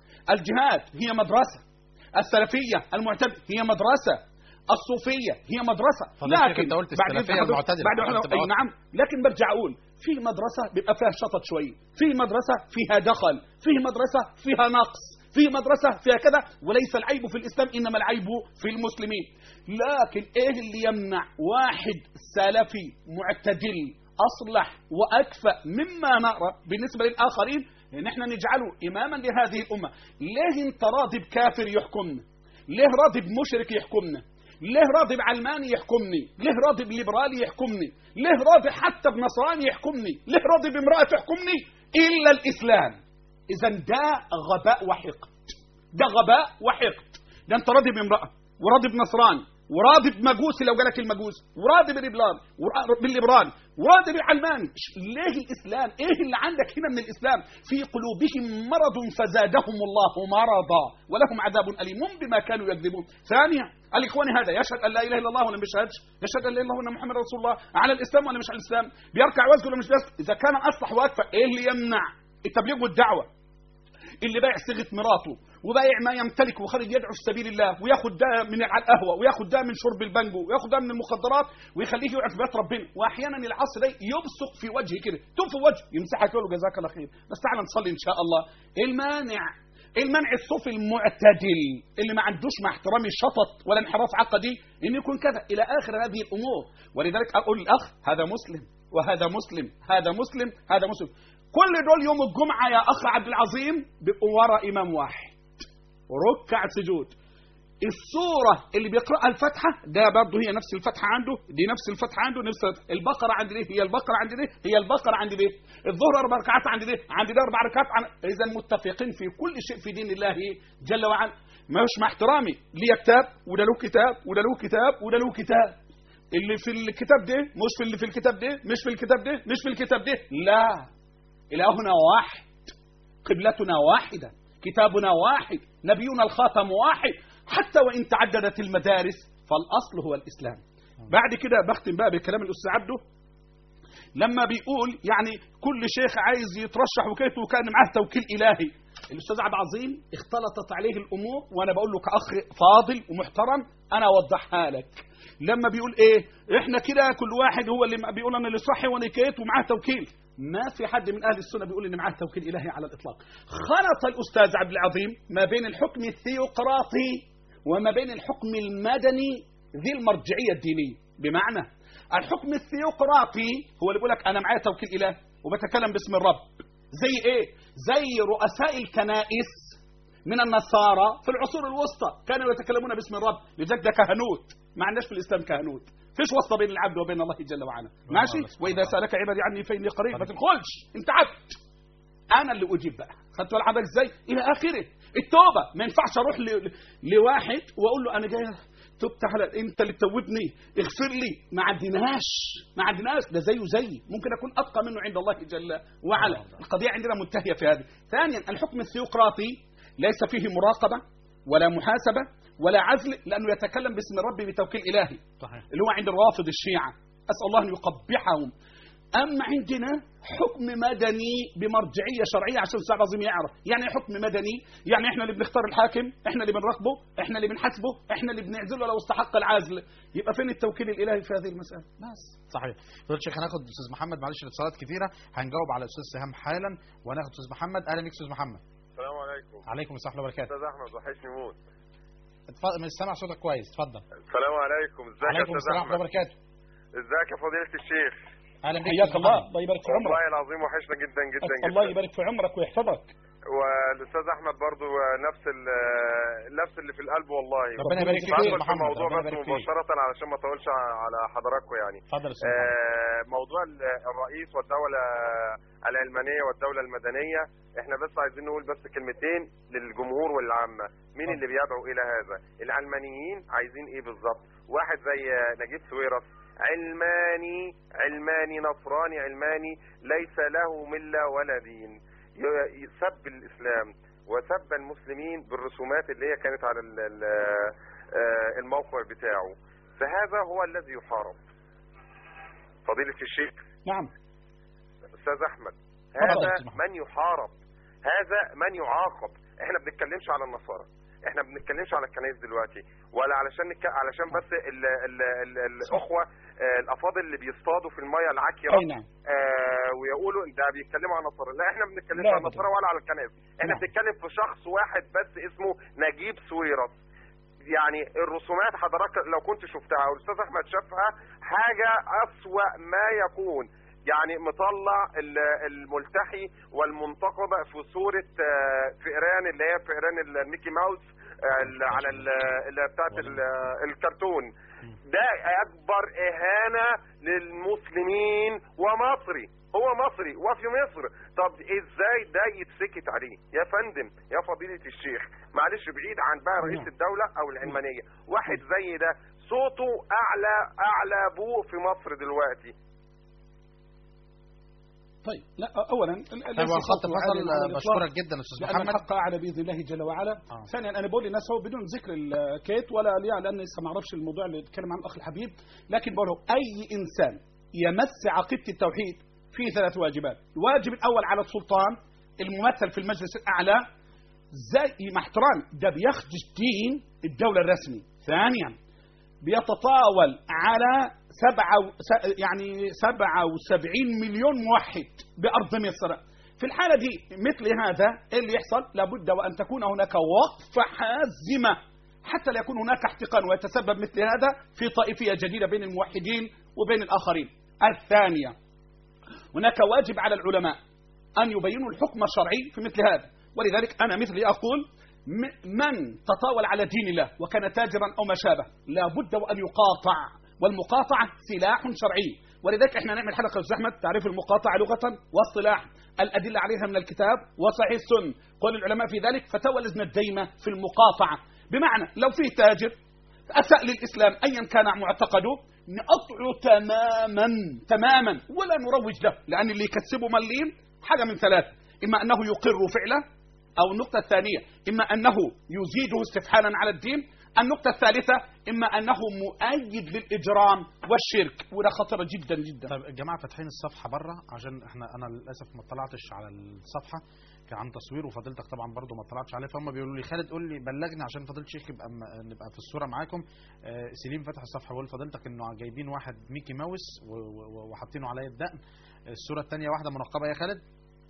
الجهاد هي مدرسه السلفيه المعتدله هي مدرسه الصوفيه هي مدرسه فضيلة الشيخ لكن أنت قلت بعد السلفية إذن حضرتك- المعتدلة. بعد عشان حضرتك- تبقى اي واضح. نعم لكن برجع اقول في مدرسه بيبقى فيها شطط شويه في مدرسه فيها دخل في مدرسه فيها نقص في مدرسة فيها كذا وليس العيب في الإسلام إنما العيب في المسلمين لكن إيه اللي يمنع واحد سلفي معتدل أصلح وأكفأ مما نرى بالنسبة للآخرين إن احنا نجعله إماما لهذه الأمة ليه انت راضي بكافر يحكمنا ليه راضي بمشرك يحكمنا ليه راضي بعلماني يحكمني ليه راضي بليبرالي يحكمني ليه راضي حتى بنصراني يحكمني ليه راضي بامرأة تحكمني إلا الإسلام إذا ده غباء وحقد ده غباء وحقد ده أنت راضي بامرأة وراضي بنصراني وراضي بمجوسي لو جالك المجوس وراضي بالليبرال بالليبرال وراضي بالعلماني ش- ليه الاسلام ايه اللي عندك هنا من الاسلام في قلوبهم مرض فزادهم الله مرضا ولهم عذاب اليم بما كانوا يكذبون ثانيا الاخوان هذا يشهد ان لا اله الا الله ولا ما بيشهدش يشهد ان لا اله الا الله وان محمد رسول الله على الاسلام ولا مش على الاسلام بيركع ويسجد ولا مش بيسجد اذا كان اصلح واكفى ايه اللي يمنع التبليغ والدعوه اللي بايع صيغه مراته وبايع ما يمتلك وخارج يدعو في سبيل الله وياخد ده من على القهوه وياخد ده من شرب البانجو وياخد ده من المخدرات ويخليه يقعد في بيت ربنا واحيانا العصر ده يبصق في وجهه كده تم في وجهه يمسحك يقول له جزاك الله خير بس تعالى نصلي ان شاء الله المانع المنع الصوفي المعتدل اللي ما عندوش مع احترامي شطط ولا انحراف عقدي انه يكون كذا الى اخر هذه الامور ولذلك اقول للاخ هذا مسلم وهذا مسلم هذا مسلم هذا مسلم كل دول يوم الجمعه يا اخ عبد العظيم بيبقوا ورا امام واحد ركع سجود السورة اللي بيقرأها الفتحة ده برضه هي نفس الفتحة عنده دي نفس الفتحة عنده نفس البقرة عند دي هي البقرة عند دي هي البقرة عند دي الظهر أربع ركعات عند دي عند دي أربع ركعات عن إذا متفقين في كل شيء في دين الله جل وعلا مش مع احترامي ليه كتاب وده له كتاب وده له كتاب وده له كتاب اللي في الكتاب ده مش في اللي في الكتاب ده مش في الكتاب ده مش في الكتاب ده لا إلهنا واحد قبلتنا واحدة كتابنا واحد نبينا الخاتم واحد حتى وإن تعددت المدارس فالأصل هو الإسلام بعد كده بختم بقى بكلام الأستاذ عبده لما بيقول يعني كل شيخ عايز يترشح وكيته وكان معاه توكيل إلهي الأستاذ عبد العظيم اختلطت عليه الأمور وأنا بقول له كأخ فاضل ومحترم أنا أوضحها لك لما بيقول ايه احنا كده كل واحد هو اللي بيقول انا اللي صحي وانا كيت ومعاه توكيل ما في حد من اهل السنه بيقول ان معاه توكيل الهي على الاطلاق خلط الاستاذ عبد العظيم ما بين الحكم الثيوقراطي وما بين الحكم المدني ذي المرجعيه الدينيه بمعنى الحكم الثيوقراطي هو اللي بيقول لك انا معايا توكيل الهي وبتكلم باسم الرب زي ايه زي رؤساء الكنائس من النصارى في العصور الوسطى كانوا يتكلمون باسم الرب لذلك ده كهنوت ما عندناش في الاسلام كهنوت فيش واسطه بين العبد وبين الله جل وعلا ماشي واذا سالك عبادي عني فاني قريب ما تدخلش انت عبد انا اللي اجيب بقى خدت بالك حضرتك ازاي الى اخره التوبه ما ينفعش اروح ل... لواحد واقول له انا جاي تبت على انت اللي توبني اغفر لي ما عندناش ما عندناش ده زيه زيي ممكن اكون اتقى منه عند الله جل وعلا القضيه عندنا منتهيه في هذه ثانيا الحكم الثيوقراطي ليس فيه مراقبه ولا محاسبه ولا عزل لانه يتكلم باسم الرب بتوكيل الهي صحيح اللي هو عند الرافض الشيعه اسال الله ان يقبحهم اما عندنا حكم مدني بمرجعيه شرعيه عشان الشعب العظيم يعرف يعني إيه حكم مدني يعني احنا اللي بنختار الحاكم احنا اللي بنراقبه احنا اللي بنحاسبه احنا اللي بنعزله لو استحق العزل يبقى فين التوكيل الالهي في هذه المساله بس صحيح فضيلة الشيخ هناخد استاذ محمد معلش الاتصالات كتيره هنجاوب على الاستاذ سهام حالا وناخد استاذ محمد اهلا بيك استاذ محمد السلام عليكم عليكم السلام ورحمه الله وبركاته استاذ احمد وحشني موت اتفضل مش سامع صوتك كويس اتفضل السلام عليكم ازيك يا عليكم استاذ السلام ورحمه الله احمد وبركاته ازيك يا فضيله الشيخ اهلا بيك حياك أستاذ الله محمد. الله يبارك في والله عمرك العظيم وحشنا جدا جدا الله جدا يبارك في عمرك ويحفظك والاستاذ احمد برضو نفس ال- نفس اللي في القلب والله ربنا يبارك فيك يا بدخل أستاذ في محمد الموضوع ربنا بس يبارك فيك مباشره علشان ما اطولش على حضراتكم يعني اتفضل يا استاذ محمد آه، موضوع ال- الرئيس والدولة العلمانية والدولة المدنية احنا بس عايزين نقول بس كلمتين للجمهور والعامة مين اللي بيدعو الى هذا العلمانيين عايزين ايه بالظبط واحد زي نجيب سويرس علماني علماني نصراني علماني ليس له ملة ولا دين ي- يسب الاسلام وسب المسلمين بالرسومات اللي هي كانت على ال- ال- آه، الموقع بتاعه فهذا هو الذي يحارب فضيلة الشيخ نعم أستاذ أحمد تفضل يا هذا أستاذ محمد. من يحارب هذا من يعاقب احنا بنتكلمش على النصارى احنا بنتكلمش على الكنائس دلوقتي ولا علشان نك... علشان بس ال... ال... ال... الاخوه آه، الافاضل اللي بيصطادوا في الميه العاكره اي نعم آه، ويقولوا ده بيتكلموا عن النصارى لا احنا ما بنتكلمش لا عن أبداً. النصارى ولا على الكنائس احنا نعم. بنتكلم في شخص واحد بس اسمه نجيب سويرس يعني الرسومات حضرتك لو كنت شفتها او الاستاذ احمد شافها حاجه اسوا ما يكون يعني مطلع ال- الملتحي والمنتقبه في صوره آه، فئران اللي هي فئران الميكي ماوس آه، اللي على ال- اللي بتاعت ال- الكرتون ده اكبر اهانه للمسلمين ومصري هو مصري وفي مصر طب ازاي ده يتسكت عليه يا فندم يا فضيله الشيخ معلش بعيد عن بقى رئيس نعم. الدوله او العلمانيه واحد زي ده صوته اعلى اعلى ابوه في مصر دلوقتي طيب لا اولا ال- طيب ليس هو الخط صوته فصل عالياً على الإطلاق. بشكرك جدا استاذ لأن محمد الحق أعلى بإذن الله جل وعلا آه. ثانيا أنا بقول للناس هو بدون ذكر الكيت ولا ليه لأن لسه ما أعرفش الموضوع اللي اتكلم عنه الأخ الحبيب لكن بقول له أي إنسان يمس عقيدة التوحيد فيه ثلاث واجبات الواجب الأول على السلطان الممثل في المجلس الأعلى زي مع احترام ده بيخدش دين الدولة الرسمي ثانيا بيتطاول على سبعة و- س- يعني سبعة وسبعين مليون موحد بأرض مصر في الحالة دي مثل هذا إيه اللي يحصل لابد وأن تكون هناك وقفة حازمة حتى لا يكون هناك احتقان ويتسبب مثل هذا في طائفية جديدة بين الموحدين وبين الآخرين الثانية هناك واجب على العلماء أن يبينوا الحكم الشرعي في مثل هذا ولذلك أنا مثلي أقول م- من تطاول على دين الله وكان تاجرا أو ما شابه لا بد وأن يقاطع والمقاطعة سلاح شرعي ولذلك احنا نعمل حلقة يا أستاذ أحمد تعريف المقاطعة لغة واصطلاح الأدلة عليها من الكتاب وصحيح السن قول العلماء في ذلك فتوى لجنة الديمة في المقاطعة بمعنى لو في تاجر أساء للإسلام أيا كان معتقده نقطعه تماما تماما ولا نروج له لأن اللي يكسبه مليم حاجة من ثلاثة إما أنه يقر فعله أو النقطة الثانية إما أنه يزيده استفحالا على الدين النقطة الثالثة إما أنه مؤيد للإجرام والشرك وده خطر جدا جدا طيب الجماعه فاتحين الصفحه بره عشان احنا انا للاسف ما اطلعتش على الصفحه كان عن تصوير وفضيلتك طبعا برضو ما اطلعتش عليه فهم بيقولوا لي خالد قول لي بلغني عشان فضيله الشيخ يبقى م- نبقى في الصوره معاكم آه، سليم فتح الصفحه بيقول فضيلتك انه جايبين واحد ميكي ماوس و- و- وحاطينه عليه الدقن الصوره الثانيه واحده منقبه يا خالد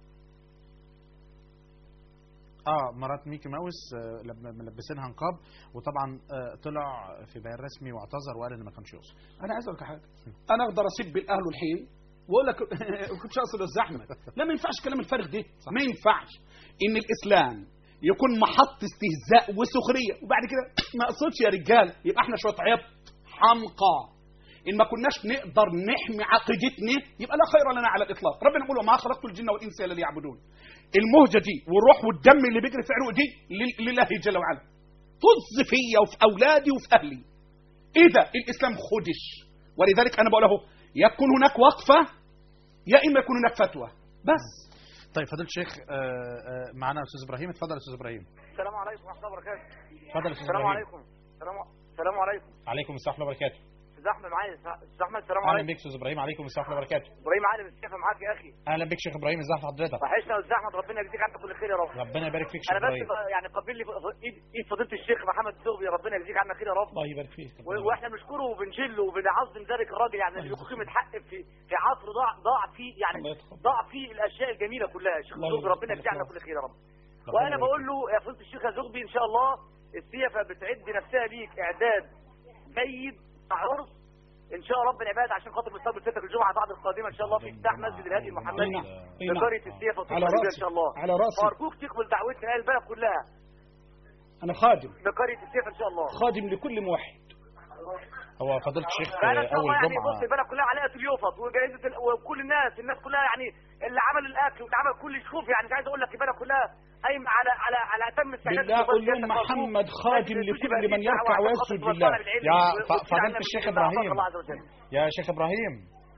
اه مرات ميكي ماوس آه، لب- ملبسينها نقاب وطبعا آه، طلع في بيان رسمي واعتذر وقال ان ما كانش يقصد انا عايز اقول لك حاجه انا اقدر اسب الاهل الحين واقول لك كنتش اقصد الزحمه لا ما ينفعش كلام الفارغ ده ما ينفعش ان الاسلام يكون محط استهزاء وسخريه وبعد كده ما اقصدش يا رجال يبقى احنا شويه عبط حمقى ان ما كناش نقدر نحمي عقيدتنا يبقى لا خير لنا على الاطلاق ربنا يقول وما خلقت الجن والانس الا ليعبدون المهجه دي والروح والدم اللي بيجري في عروق دي لل- لله جل وعلا طز فيا وفي اولادي وفي اهلي إذا الإسلام خدش ولذلك أنا بقول له يكون هناك وقفة يا إما يكون هناك فتوى بس طيب فضيله الشيخ آه، آه، معانا استاذ ابراهيم اتفضل يا استاذ ابراهيم السلام عليكم ورحمه الله وبركاته اتفضل يا استاذ السلام ابراهيم عليكم السلام السلام عليكم عليكم السلام ورحمه الله وبركاته استاذ احمد معايا استاذ احمد السلام اهلا عليكم بك استاذ ابراهيم عليكم السلام ورحمه الله وبركاته ابراهيم عالم السيف معاك يا اخي اهلا بك شيخ ابراهيم ازي حضرتك وحشنا يا استاذ احمد ربنا يجزيك عنا كل خير يا رب ربنا يبارك فيك شيخ انا بس ابراهيم ب- يعني قبل لي ف- ايد ايد فضيله الشيخ محمد الزغبي ربنا يجزيك عنا خير يا رب الله يبارك فيك و- واحنا بنشكره وبنجله وبنعظم ذلك الراجل يعني اللي بيقيم الحق في في عصر ضاع ضاع فيه الله يعني يتقبل. ضاع فيه الاشياء الجميله كلها يا شيخ الله الزغبي يبارك ربنا فيك. يجزي عنا كل خير يا رب ربنا وانا يبارك بقول فيك. له يا فضيله الشيخ يا زغبي ان شاء الله السيفه بتعد نفسها ليك اعداد جيد مع عرس ان شاء رب العباد عشان خاطر مستقبل فتره الجمعه بعد القادمه ان شاء الله في افتتاح مسجد الهادي المحمدي أي نعم. أي في نعم. قريه السيفه على وتوصل راسي ان شاء الله على راسي وارجوك تقبل دعوتنا اهل البلد كلها انا خادم لقريه السيفه ان شاء الله خادم لكل موحد هو فضيله الشيخ فانا آه، ان شاء الله اول يعني جمعه بص البلد كلها عليها اليوفط وجائزه ال- وكل الناس الناس كلها يعني اللي عمل الاكل واللي عمل كل شوف يعني مش عايز اقول لك البلد كلها قايمه على على على اتم استعداد بالله لقبول قل لهم سيادتك مرجوك. محمد خادم بس لكل تجيب من هذه يركع الدعوة ويسجد عشان خاطر لله. طالب العلم يا و- ف- وتجعلنا فضيلة من الشيخ الذين أعطاك إبراهيم. الله عز وجل يا شيخ ابراهيم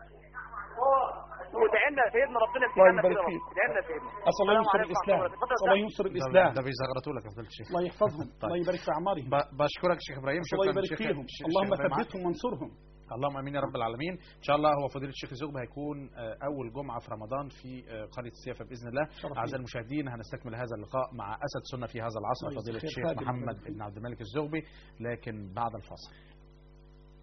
ودعينا سيدنا ربنا الله يجزينا يبارك خير يا فيك. رب دعينا سيدنا أسأل الله السلام ينصر عليكم الإسلام ورحمة الله وبركاته. أسأل الله ينصر ده, الإسلام ده بيزغرطوا لك يا فضيله الشيخ الله يحفظهم طيب. الله يبارك في أعمارهم ب- بشكرك شيخ ابراهيم الله شكرا يبارك شيخ فيهم شيخ- اللهم شيخ إبراهيم معاك. ثبتهم وانصرهم اللهم امين يا رب العالمين ان شاء الله هو فضيله الشيخ زغب هيكون آه، اول جمعه في رمضان في آه، قريه السيافه باذن الله شرف اعزائي لي. المشاهدين هنستكمل هذا اللقاء مع اسد سنه في هذا العصر الله فضيله يجزيك الشيخ خير. خادم محمد ربنا بن عبد الملك الزغبي لكن بعد الفاصل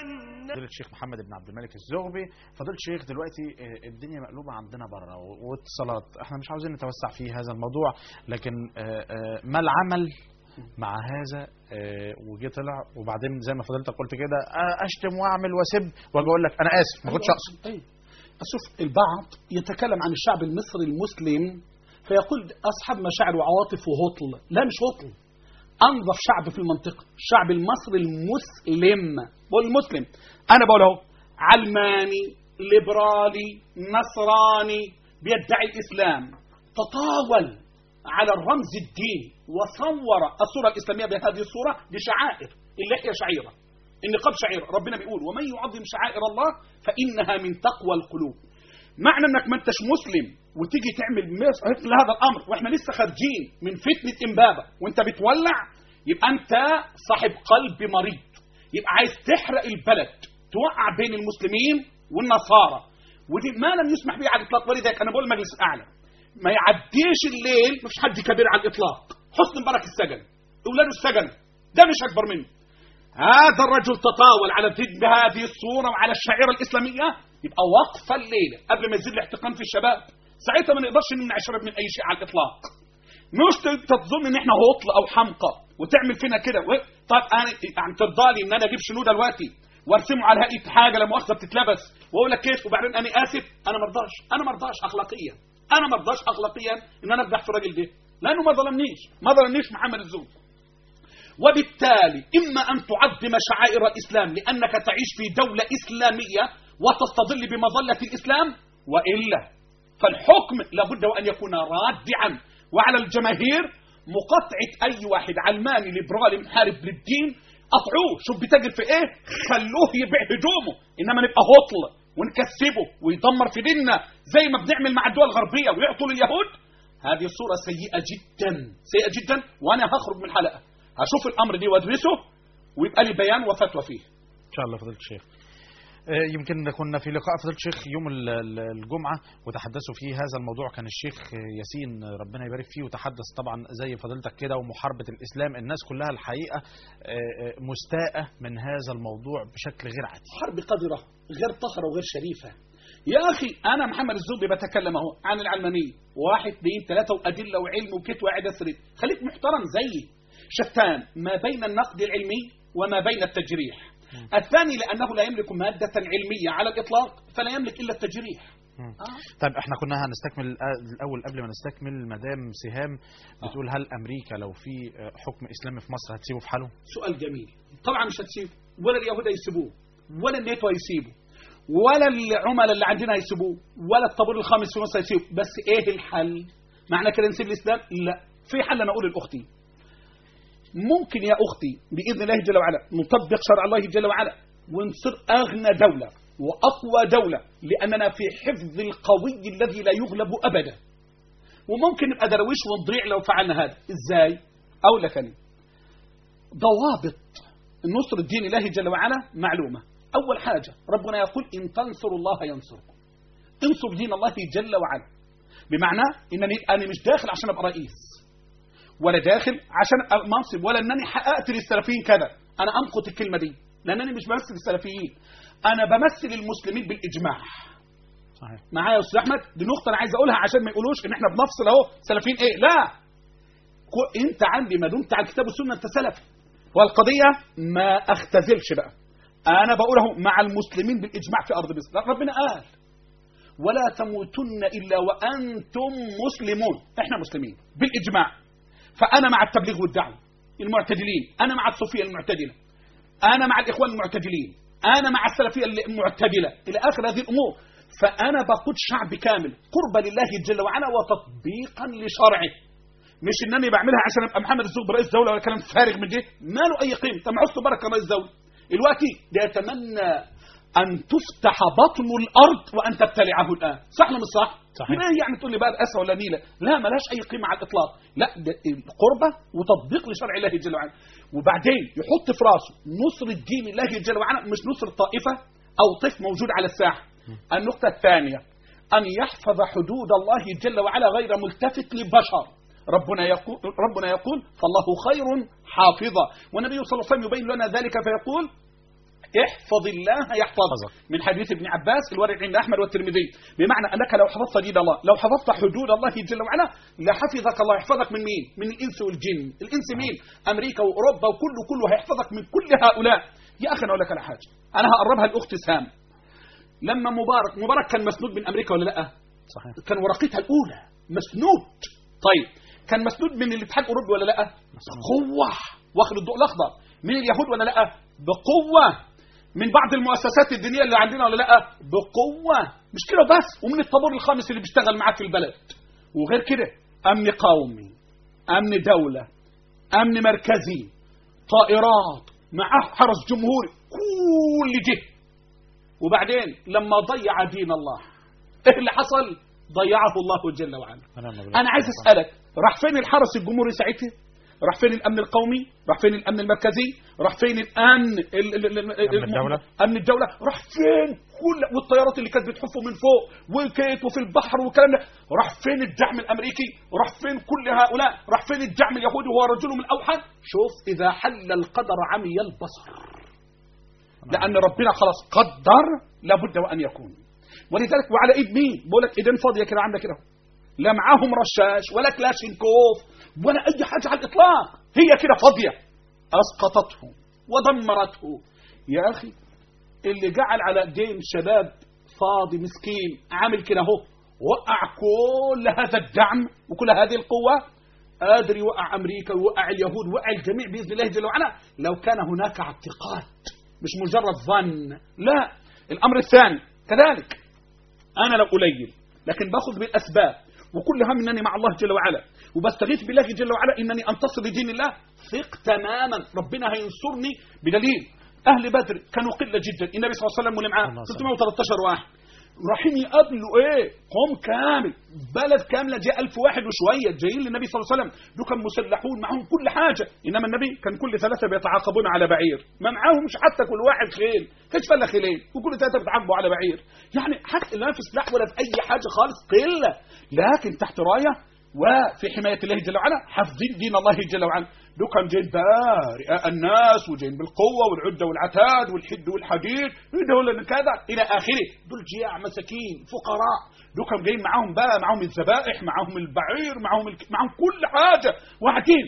فضيلة الشيخ محمد بن عبد الملك الزغبي فضيلة الشيخ دلوقتي آه، الدنيا مقلوبة عندنا بره و- واتصالات احنا مش عاوزين نتوسع في هذا الموضوع لكن آه، آه، ما العمل مع هذا آه، وجي طلع وبعدين زي ما فضلتك قلت كده آه، اشتم واعمل واسب واجي اقول لك انا اسف ما كنتش اقصد أيوة. شوف البعض يتكلم عن الشعب المصري المسلم فيقول أصحاب مشاعر وعواطف وهطل لا مش هطل أنظف شعب في المنطقة الشعب المصري المسلم بقول المسلم أنا بقول أهو علماني ليبرالي نصراني بيدعي الإسلام تطاول على الرمز الديني وصور الصورة الإسلامية بهذه الصورة بشعائر اللحية شعيرة النقاب شعيرة ربنا بيقول ومن يعظم شعائر الله فإنها من تقوى القلوب معنى انك ما انتش مسلم وتيجي تعمل مثل هذا الامر واحنا لسه خارجين من فتنه امبابه وانت بتولع يبقى انت صاحب قلب مريض يبقى عايز تحرق البلد توقع بين المسلمين والنصارى ودي ما لم يسمح به على الاطلاق ولذلك انا بقول المجلس الاعلى ما يعديش الليل مفيش حد كبير على الاطلاق حسن مبارك السجن اولاده السجن ده مش اكبر منه هذا الرجل تطاول على ضد هذه الصورة وعلى الشعيرة الإسلامية يبقى وقفة الليلة قبل ما يزيد الاحتقان في الشباب ساعتها ما نقدرش نمنع الشباب من أي شيء على الإطلاق مش ت- تظن ان احنا هطل او حمقى وتعمل فينا كده و... طب انا يعني ترضالي ان انا اجيب شنو دلوقتي وارسمه على هيئه حاجه لا مؤاخذه بتتلبس واقول لك كيف وبعدين انا اسف انا ما ارضاش انا ما ارضاش اخلاقيا انا ما ارضاش اخلاقيا ان انا اقدح في الراجل ده لانه ما ظلمنيش ما ظلمنيش محمد الزوج وبالتالي إما أن تعظم شعائر الإسلام لأنك تعيش في دولة إسلامية وتستظل بمظلة الإسلام وإلا فالحكم لابد وأن يكون رادعا وعلى الجماهير مقاطعة أي واحد علماني ليبرالي محارب للدين قطعوه شوف بتجد في إيه خلوه يبيع هدومه إنما نبقى هطل ونكسبه ويدمر في ديننا زي ما بنعمل مع الدول الغربية ويعطوا لليهود هذه الصورة سيئة جدا سيئة جدا وأنا هخرج من الحلقة هشوف الامر دي وادرسه ويبقى لي بيان وفتوى فيه ان شاء الله فضيله الشيخ آه، يمكن كنا في لقاء فضيله الشيخ يوم ال- ال- الجمعه وتحدثوا فيه هذا الموضوع كان الشيخ ياسين ربنا يبارك فيه وتحدث طبعا زي فضيلتك كده ومحاربه الاسلام الناس كلها الحقيقه آه، آه، مستاءه من هذا الموضوع بشكل غير عادي حرب قذرة غير طهرة وغير شريفة يا أخي أنا محمد الزوبي بتكلم أهو عن العلمانية واحد اثنين ثلاثة وأدلة وعلم وكت وقاعد أسرد خليك محترم زيي شتان ما بين النقد العلمي وما بين التجريح الثاني لأنه لا يملك مادة علمية على الإطلاق فلا يملك إلا التجريح آه. طيب احنا كنا هنستكمل الأ- الاول قبل ما نستكمل مدام سهام بتقول هل امريكا لو في آه، حكم اسلامي في مصر هتسيبه في حاله سؤال جميل طبعا مش هتسيبه ولا اليهود هيسيبوه ولا الناتو هيسيبه ولا العملاء اللي عندنا هيسيبوه ولا الطابور الخامس في مصر هيسيبه بس ايه الحل معنى كده نسيب الاسلام لا في حل انا اقول لاختي ممكن يا اختي باذن الله جل وعلا نطبق شرع الله جل وعلا ونصير اغنى دوله واقوى دوله لاننا في حفظ القوي الذي لا يغلب ابدا وممكن نبقى درويش ونضيع لو فعلنا هذا ازاي اقول لك انا ضوابط نصر الدين الله جل وعلا معلومة أول حاجة ربنا يقول إن تنصروا الله ينصركم انصر دين الله جل وعلا بمعنى إنني أنا مش داخل عشان أبقى رئيس ولا داخل عشان أبقى منصب ولا أنني حققت للسلفيين كذا أنا أمقت الكلمة دي لأنني مش بمثل السلفيين أنا بمثل المسلمين بالإجماع صحيح معايا يا استاذ احمد دي نقطه انا عايز اقولها عشان ما يقولوش ان احنا بنفصل اهو سلفيين ايه لا كو- انت عندي ما دمت على الكتاب والسنه انت سلفي والقضيه ما اختزلش بقى انا بقول اهو مع المسلمين بالاجماع في ارض مصر لا، ربنا قال ولا تموتن الا وانتم مسلمون احنا مسلمين بالاجماع فانا مع التبليغ والدعوه المعتدلين انا مع الصوفيه المعتدله انا مع الاخوان المعتدلين انا مع السلفيه المعتدله الى اخر هذه الامور فانا بقود شعب كامل قرب لله جل وعلا وتطبيقا لشرعه مش انني بعملها عشان ابقى محمد الزغب رئيس دوله ولا كلام فارغ من ده ما له اي قيمه طب ما حسن بركه رئيس دوله دلوقتي ده يتمنى ان تفتح بطن الارض وان تبتلعه الان صح ولا مش صح؟ صحيح. ليه يعني تقول لي بقى الاسى ولا نيله؟ لا ملهاش اي قيمه على الاطلاق، لا ده القربه وتطبيق لشرع الله جل وعلا، وبعدين يحط في راسه نصر الدين الله جل وعلا مش نصر طائفه او طيف موجود على الساحه. النقطه الثانيه ان يحفظ حدود الله جل وعلا غير ملتفت لبشر. ربنا يقول ربنا يقول فالله خير حافظا والنبي صلى الله عليه وسلم يبين لنا ذلك فيقول احفظ الله يحفظك من حديث ابن عباس الورد عند احمد والترمذي بمعنى انك لو حفظت دين الله لو حفظت حدود الله جل وعلا لحفظك الله يحفظك من مين من الانس والجن الانس مين امريكا واوروبا وكله كله هيحفظك من كل هؤلاء يا اخي انا اقول لك على حاجه انا هقربها لاخت سام لما مبارك مبارك كان مسنود من امريكا ولا لا صحيح كان ورقتها الاولى مسنود طيب كان مسنود من الاتحاد الاوروبي ولا لا بقوه واخد الضوء الاخضر من اليهود ولا لا بقوه من بعض المؤسسات الدينيه اللي عندنا ولا لا بقوه مش كده بس ومن الطابور الخامس اللي بيشتغل معاك في البلد وغير كده امن قومي امن دوله امن مركزي طائرات معاه حرس جمهوري كل ده وبعدين لما ضيع دين الله ايه اللي حصل ضيعه الله جل وعلا ونعم بالله انا عايز اسالك راح فين الحرس الجمهوري ساعتها راح فين الامن القومي راح فين الامن المركزي راح فين الامن ال- ال- ال- ال- الدولة؟ امن الدوله راح فين كل والطيارات اللي كانت بتحفه من فوق والكيت وفي البحر والكلام ده راح فين الدعم الامريكي راح فين كل هؤلاء راح فين الدعم اليهودي وهو رجل من اوحد شوف اذا حل القدر عمي البصر لان ربنا خلاص قدر لابد وان يكون ولذلك وعلى ايد مين بقول لك ايدين فاضيه كده عامله كده لا معاهم رشاش ولا كلاشينكوف ولا اي حاجه على الاطلاق هي كده فاضيه اسقطته ودمرته يا اخي اللي جعل على ايدين شباب فاضي مسكين عامل كده اهو وقع كل هذا الدعم وكل هذه القوه قادر يوقع امريكا ويوقع اليهود ويوقع الجميع باذن الله جل وعلا لو كان هناك اعتقاد مش مجرد ظن لا الامر الثاني كذلك انا لو قليل لكن باخذ بالاسباب وكل هم انني مع الله جل وعلا وبستغيث بالله جل وعلا انني انتصر لدين الله ثق تماما ربنا هينصرني بدليل اهل بدر كانوا قله جدا النبي صلى الله عليه وسلم واللي معاه الله 313 واحد رايحين يقابلوا ايه قوم كامل بلد كامله جاء ألف واحد وشويه جايين للنبي صلى الله عليه وسلم دول كانوا مسلحون معهم كل حاجه انما النبي كان كل ثلاثه بيتعاقبون على بعير ما معاهمش حتى كل واحد خيل كاش فلا خيلين وكل ثلاثه بيتعاقبوا على بعير يعني حتى لا في سلاح ولا في اي حاجه خالص قله لكن تحت رايه وفي حمايه الله جل وعلا حافظين دين الله جل وعلا دول كان جايين بارئ الناس وجايين بالقوه والعده والعتاد والحد والحديد دول كذا الى اخره دول جياع مساكين فقراء دول كانوا جايين معاهم بقى معاهم الذبائح معاهم البعير معاهم الك... معاهم كل حاجه وقاعدين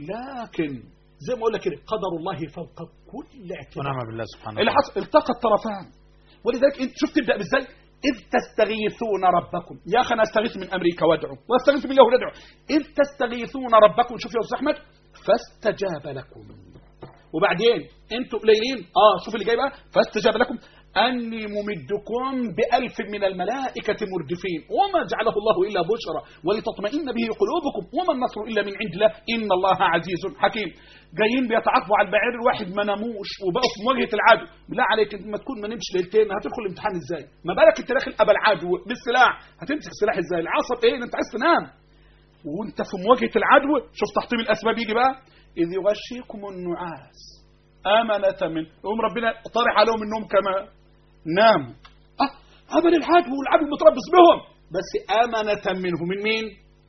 لكن زي ما اقول لك كده قدر الله فوق كل اعتبار ونعم بالله سبحانه اللي وتعالى حصل التقى الطرفان ولذلك انت شوف تبدا ازاي اذ تستغيثون ربكم يا اخي انا استغيث من امريكا وادعو واستغيث بالله وادعو اذ تستغيثون ربكم شوف يا استاذ احمد فاستجاب لكم وبعدين انتوا قليلين اه شوف اللي جاي بقى فاستجاب لكم اني ممدكم بالف من الملائكه مردفين وما جعله الله الا بشرى ولتطمئن به قلوبكم وما النصر الا من عند الله ان الله عزيز حكيم جايين بيتعاطفوا على البعير الواحد ما ناموش وبقوا في مواجهه العدو لا عليك انت ما تكون ما نمش ليلتين هتدخل الامتحان ازاي ما بالك انت داخل ابا العدو بالسلاح هتمسك سلاح ازاي العصب ايه انت عايز تنام وانت في مواجهه العدو شوف تحطيم الاسباب يجي بقى اذ يغشيكم النعاس امنه من يقوم ربنا طارح عليهم النوم كمان ناموا اه امن العدو والعدو متربص بهم بس امنه منه من مين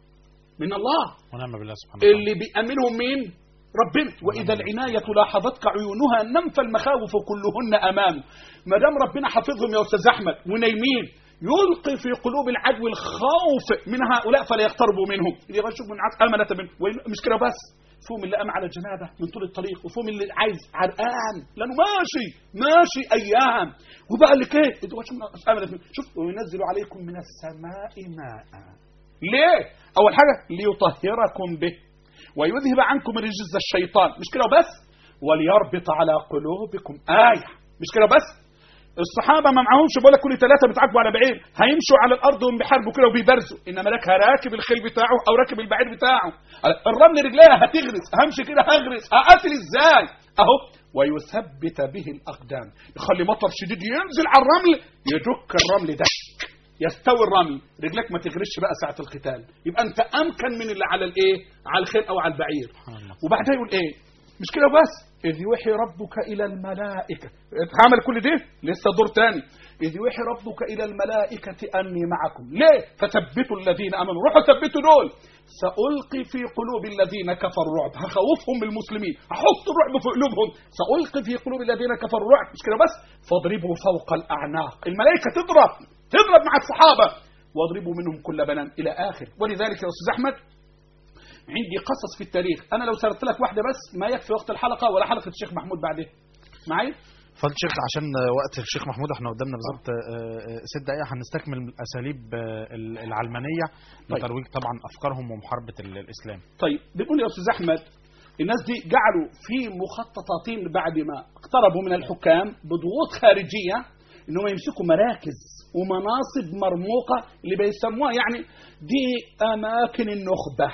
من الله ونعم بالله سبحانه وتعالى اللي بيأمنهم مين ربنا وإذا العناية لاحظتك عيونها نمف المخاوف كلهن أمامه ما دام ربنا حافظهم يا أستاذ أحمد ونايمين يلقي في قلوب العدو الخوف من هؤلاء فلا يقتربوا منهم اللي يغشوا من عد أمنة منه وإن- مش كده بس فيهم اللي قام على جنابه من طول الطريق وفيهم اللي عايز عرقان لانه ماشي ماشي ايام وبقى لك ايه انتوا غشوا من أمنة منه شوف وينزل عليكم من السماء ماء ليه اول حاجه ليطهركم به ويذهب عنكم رجز الشيطان مش كده بس وليربط على قلوبكم آية مش كده بس الصحابة ما معهمش بقول لك كل ثلاثة بيتعاقبوا على بعير هيمشوا على الأرض وهم بيحاربوا كده وبيبرزوا إنما لك راكب الخيل بتاعه أو راكب البعير بتاعه الرمل رجليها هتغرس همشي كده هغرس هقاتل إزاي أهو ويثبت به الأقدام يخلي مطر شديد ينزل على الرمل يدك الرمل ده يستوي الرمل رجلك ما تغرش بقى ساعة القتال يبقى أنت أمكن من اللي على الإيه على الخيل أو على البعير سبحان الله وبعدها يقول ايه مش كده بس اذ يوحي ربك الى الملائكه اتعمل كل ده لسه دور تاني إذ يوحي ربك إلى الملائكة أني معكم ليه فثبتوا الذين آمنوا روحوا ثبتوا دول سألقي في قلوب الذين كفروا الرعب هخوفهم بالمسلمين هحط الرعب في قلوبهم سألقي في قلوب الذين كفروا الرعب مش كده بس فاضربوا فوق الأعناق الملائكة تضرب تضرب مع الصحابة واضربوا منهم كل بنان إلى آخر ولذلك يا أستاذ أحمد عندي قصص في التاريخ أنا لو سردت لك واحدة بس ما يكفي وقت الحلقة ولا حلقة الشيخ محمود بعدها معي فضل الشيخ عشان وقت الشيخ محمود احنا قدامنا بالظبط آه، آه، ست دقائق هنستكمل اساليب آه، العلمانيه طيب. لترويج طبعا افكارهم ومحاربه ال- الاسلام طيب بيقول يا أستاذ أحمد الناس دي جعلوا في مخططاتهم بعد ما اقتربوا من الحكام بضغوط خارجية انهم يمسكوا مراكز ومناصب مرموقة اللي بيسموها يعني دي أماكن النخبة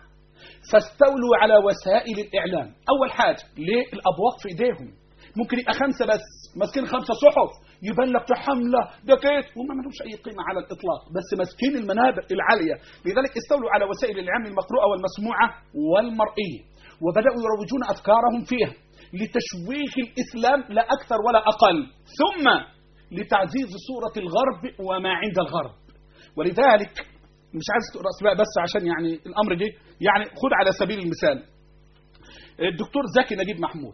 فاستولوا على وسائل الإعلام أول حاجة ليه الأبواق في إيديهم ممكن يبقى خمسة بس ماسكين خمسة صحف يبان لك ده حملة ده كيف وهم ما لهمش أي قيمة على الإطلاق بس ماسكين المنابر العالية لذلك استولوا على وسائل الإعلام المقروءة والمسموعة والمرئية وبدأوا يروجون أفكارهم فيها لتشويه الإسلام لا أكثر ولا أقل ثم لتعزيز صورة الغرب وما عند الغرب ولذلك مش عايز تقرا اسماء بس عشان يعني الامر دي يعني خد على سبيل المثال الدكتور زكي نجيب محمود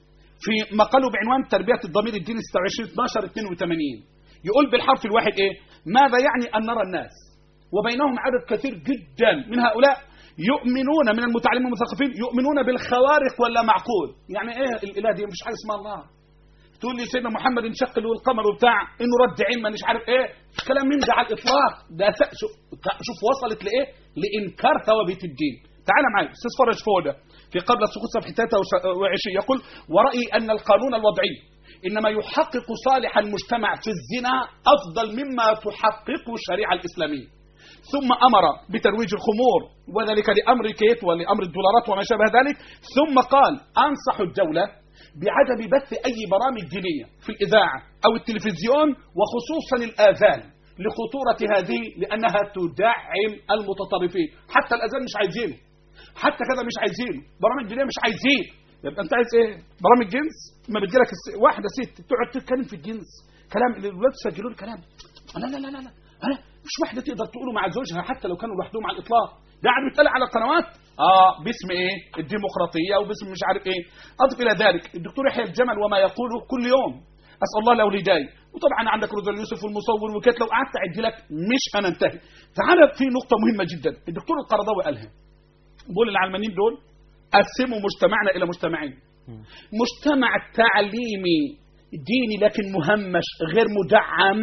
في مقاله بعنوان تربيه الضمير الديني 26 12 82 يقول بالحرف الواحد ايه ماذا يعني ان نرى الناس وبينهم عدد كثير جدا من هؤلاء يؤمنون من المتعلمين والمثقفين يؤمنون بالخوارق ولا معقول يعني ايه الاله دي مش حاجه اسمها الله تقول لي سيدنا محمد انشق له القمر وبتاع انه رد علما مش عارف ايه كلام من ده على الاطلاق ده س- شوف شوف وصلت لايه لانكار ثوابت الدين تعال معي استاذ فرج فوده في قبل السقوط صفحه 23 يقول ورايي ان القانون الوضعي انما يحقق صالح المجتمع في الزنا افضل مما تحققه الشريعه الاسلاميه ثم امر بترويج الخمور وذلك لامر كيت ولامر الدولارات وما شابه ذلك ثم قال انصح الدوله بعدم بث اي برامج دينيه في الاذاعه او التلفزيون وخصوصا الاذان لخطوره هذه لانها تدعم المتطرفين حتى الاذان مش عايزينه حتى كذا مش عايزينه برامج دينيه مش عايزين يبقى انت عايز ايه برامج جنس ما بتجيلك الس- واحده ست تقعد تتكلم في الجنس كلام الولاد يسجلوا له كلام لا لا لا لا لا أنا مش واحده تقدر تقوله مع زوجها حتى لو كانوا لوحدهم على الاطلاق ده قاعد بيتقال على القنوات اه باسم ايه الديمقراطيه وباسم مش عارف ايه اضف الى ذلك الدكتور يحيى الجمل وما يقوله كل يوم اسال الله له الهدايه وطبعا عندك روزا يوسف والمصور وكده لو قعدت اعد لك مش هننتهي تعال في نقطه مهمه جدا الدكتور القرضاوي قالها بقول العلمانيين دول قسموا مجتمعنا الى مجتمعين مجتمع تعليمي ديني لكن مهمش غير مدعم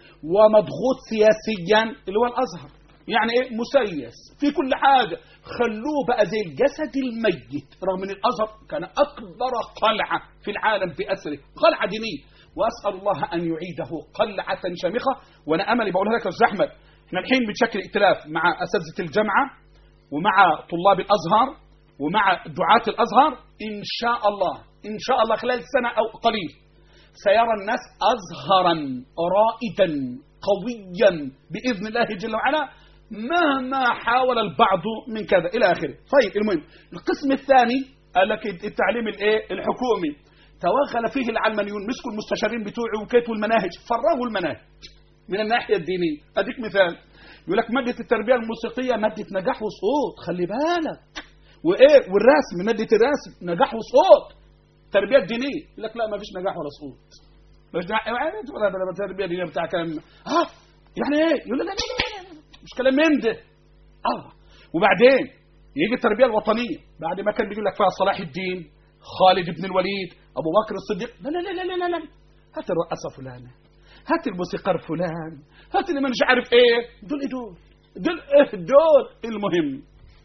ومضغوط سياسيا اللي هو الازهر يعني ايه مسيس في كل حاجه خلوه بقى زي الجسد الميت رغم ان الازهر كان اكبر قلعه في العالم باسره قلعه دينيه واسال الله ان يعيده قلعه شامخه وانا املي بقولها لك يا استاذ احمد احنا الحين بنشكل ائتلاف مع اساتذه الجامعه ومع طلاب الازهر ومع دعاة الازهر ان شاء الله ان شاء الله خلال سنه او قليل سيرى الناس ازهرا رائدا قويا باذن الله جل وعلا مهما حاول البعض من كذا الى اخره طيب المهم القسم الثاني قال لك التعليم الايه الحكومي توغل فيه العلمانيون مسكوا المستشارين بتوعي وكيت والمناهج فرغوا المناهج من الناحيه الدينيه اديك مثال يقول لك ماده التربيه الموسيقيه ماده نجاح وسقوط خلي بالك وايه والرسم ماده الرسم نجاح وسقوط التربيه الدينيه يقول لك لا ما فيش نجاح ولا سقوط مش نجاح يعني ولا ولا التربيه الدينيه بتاع كلام ها يعني ايه يقول لا لا لا, لا, لا. مش كلام من ده اه وبعدين يجي التربيه الوطنيه بعد ما كان بيقول لك فيها صلاح الدين خالد بن الوليد ابو بكر الصديق لا لا لا لا لا, لا. هات الرقاصه فلانه هات الموسيقار فلان هات اللي مش عارف ايه دول ايه دول دول ايه دول المهم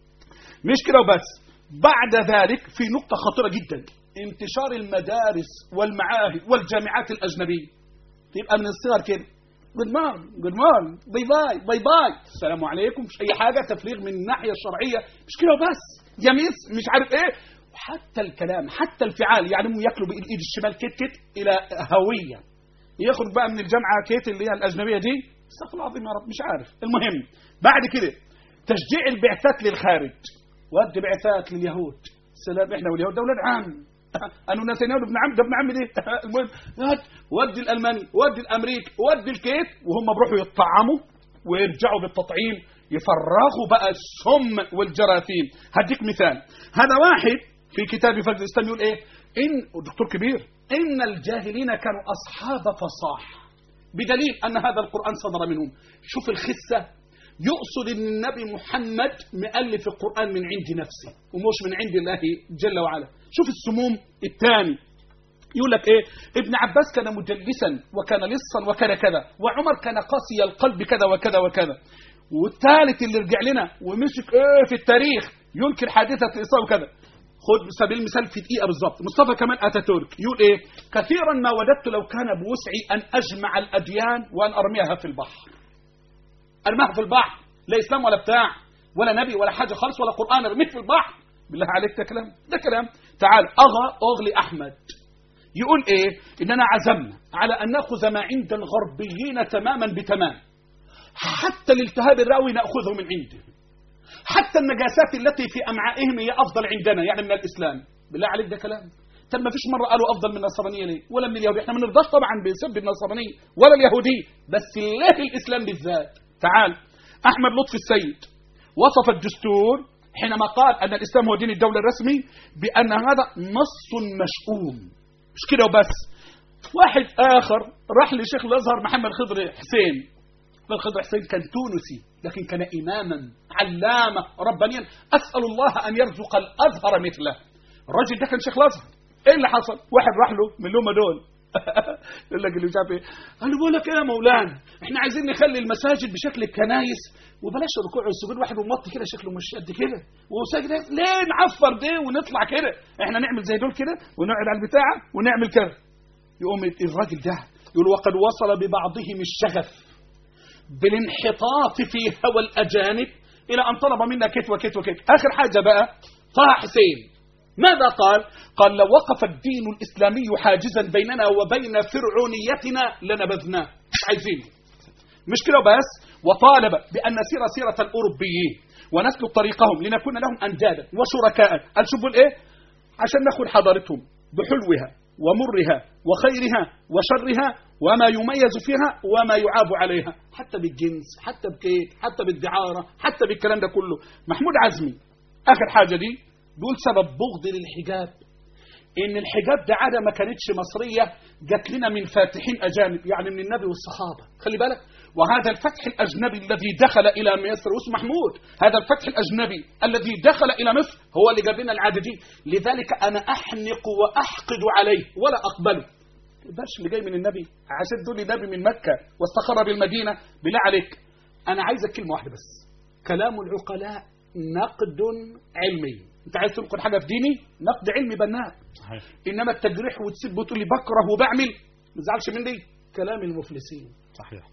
مش كده وبس بعد ذلك في نقطة خطيرة جدا انتشار المدارس والمعاهد والجامعات الأجنبية يبقى من الصغر كده جود مورن جود مورن باي باي باي باي السلام عليكم مش أي حاجة تفريغ من الناحية الشرعية مش كده وبس يا ميس مش عارف إيه وحتى الكلام حتى الفعال يعني ياكلوا بالإيد الشمال كت كت إلى هوية يخرج بقى من الجامعة كيت اللي هي الأجنبية دي استغفر الله العظيم يا رب مش عارف المهم بعد كده تشجيع البعثات للخارج ودي بعثات لليهود سلام احنا واليهود ده ولاد عم انه نتنياهو ابن عم ده ابن عم ليه المهم هات ودي الالماني ودي الامريكي ودي الكيت وهم بيروحوا يطعموا ويرجعوا بالتطعيم يفرغوا بقى السم والجراثيم هديك مثال هذا واحد في كتاب فجر الاسلام يقول ايه ان دكتور كبير ان الجاهلين كانوا اصحاب فصاح بدليل ان هذا القران صدر منهم شوف الخسه يقصد ان النبي محمد مؤلف القران من عند نفسه ومش من عند الله جل وعلا شوف السموم الثاني يقول لك ايه ابن عباس كان مجلسا وكان لصا وكان كذا وعمر كان قاسي القلب كذا وكذا وكذا والثالث اللي رجع لنا ومسك ايه في التاريخ ينكر حادثه الاسراء وكذا خد سبيل المثال في دقيقه بالظبط مصطفى كمال اتاتورك يقول ايه كثيرا ما وددت لو كان بوسعي ان اجمع الاديان وان ارميها في البحر ارميها في البحر لا اسلام ولا بتاع ولا نبي ولا حاجه خالص ولا قران ارميك في البحر بالله عليك ده كلام ده كلام تعال اغى اغلي احمد يقول ايه اننا عزمنا على ان ناخذ ما عند الغربيين تماما بتمام حتى الالتهاب الرئوي ناخذه من عنده حتى النجاسات التي في امعائهم هي افضل عندنا يعني من الاسلام بالله عليك ده كلام طب ما فيش مره قالوا افضل من النصرانيه ليه ولا من اليهوديه احنا ما نرضاش طبعا بسب النصرانيه ولا اليهوديه بس ليه الاسلام بالذات تعال احمد لطفي السيد وصف الدستور حينما قال ان الاسلام هو دين الدوله الرسمي بان هذا نص مشؤوم مش كده وبس واحد اخر راح لشيخ الازهر محمد خضر حسين الخضر حسين كان تونسي لكن كان إماما علامة ربانيا أسأل الله أن يرزق الأزهر مثله الراجل ده كان شيخ الأزهر إيه اللي حصل واحد راح له من لهم دول يقول لك اللي مش عارف ايه قال له بقول لك ايه يا مولانا احنا عايزين نخلي المساجد بشكل الكنايس وبلاش الركوع والسجود واحد وموطي كده شكله مش قد كده وساجد ليه نعفر ده ونطلع كده احنا نعمل زي دول كده ونقعد على البتاعه ونعمل كده يقوم الراجل ده يقول وقد وصل ببعضهم الشغف بالانحطاط في هوى الأجانب إلى أن طلب منا كت وكت وكت آخر حاجة بقى طه حسين ماذا قال؟ قال لو وقف الدين الإسلامي حاجزا بيننا وبين فرعونيتنا لنبذناه مش عايزين مش كده بس وطالب بأن نسير سيرة الأوروبيين ونسلك طريقهم لنكون لهم أندادا وشركاء قال شوفوا الإيه؟ عشان ناخد حضارتهم بحلوها ومرها وخيرها وشرها وما يميز فيها وما يعاب عليها حتى بالجنس حتى بكيك حتى بالدعارة حتى بالكلام ده كله محمود عزمي آخر حاجة دي بيقول سبب بغض للحجاب إن الحجاب ده عادة ما كانتش مصرية جات لنا من فاتحين أجانب يعني من النبي والصحابة خلي بالك وهذا الفتح الأجنبي الذي دخل إلى مصر واسمه محمود هذا الفتح الأجنبي الذي دخل إلى مصر هو اللي جاب لنا العادة دي لذلك أنا أحنق وأحقد عليه ولا أقبله الدرس اللي جاي من النبي عشان تقول لي نبي من مكة واستقر بالمدينة بالله عليك أنا عايزك كلمة واحدة بس كلام العقلاء نقد علمي انت عايز تنقد حاجة في ديني نقد علمي بناء صحيح انما التجريح وتسب وتقول لي بكره وبعمل ما تزعلش مني كلام المفلسين صحيح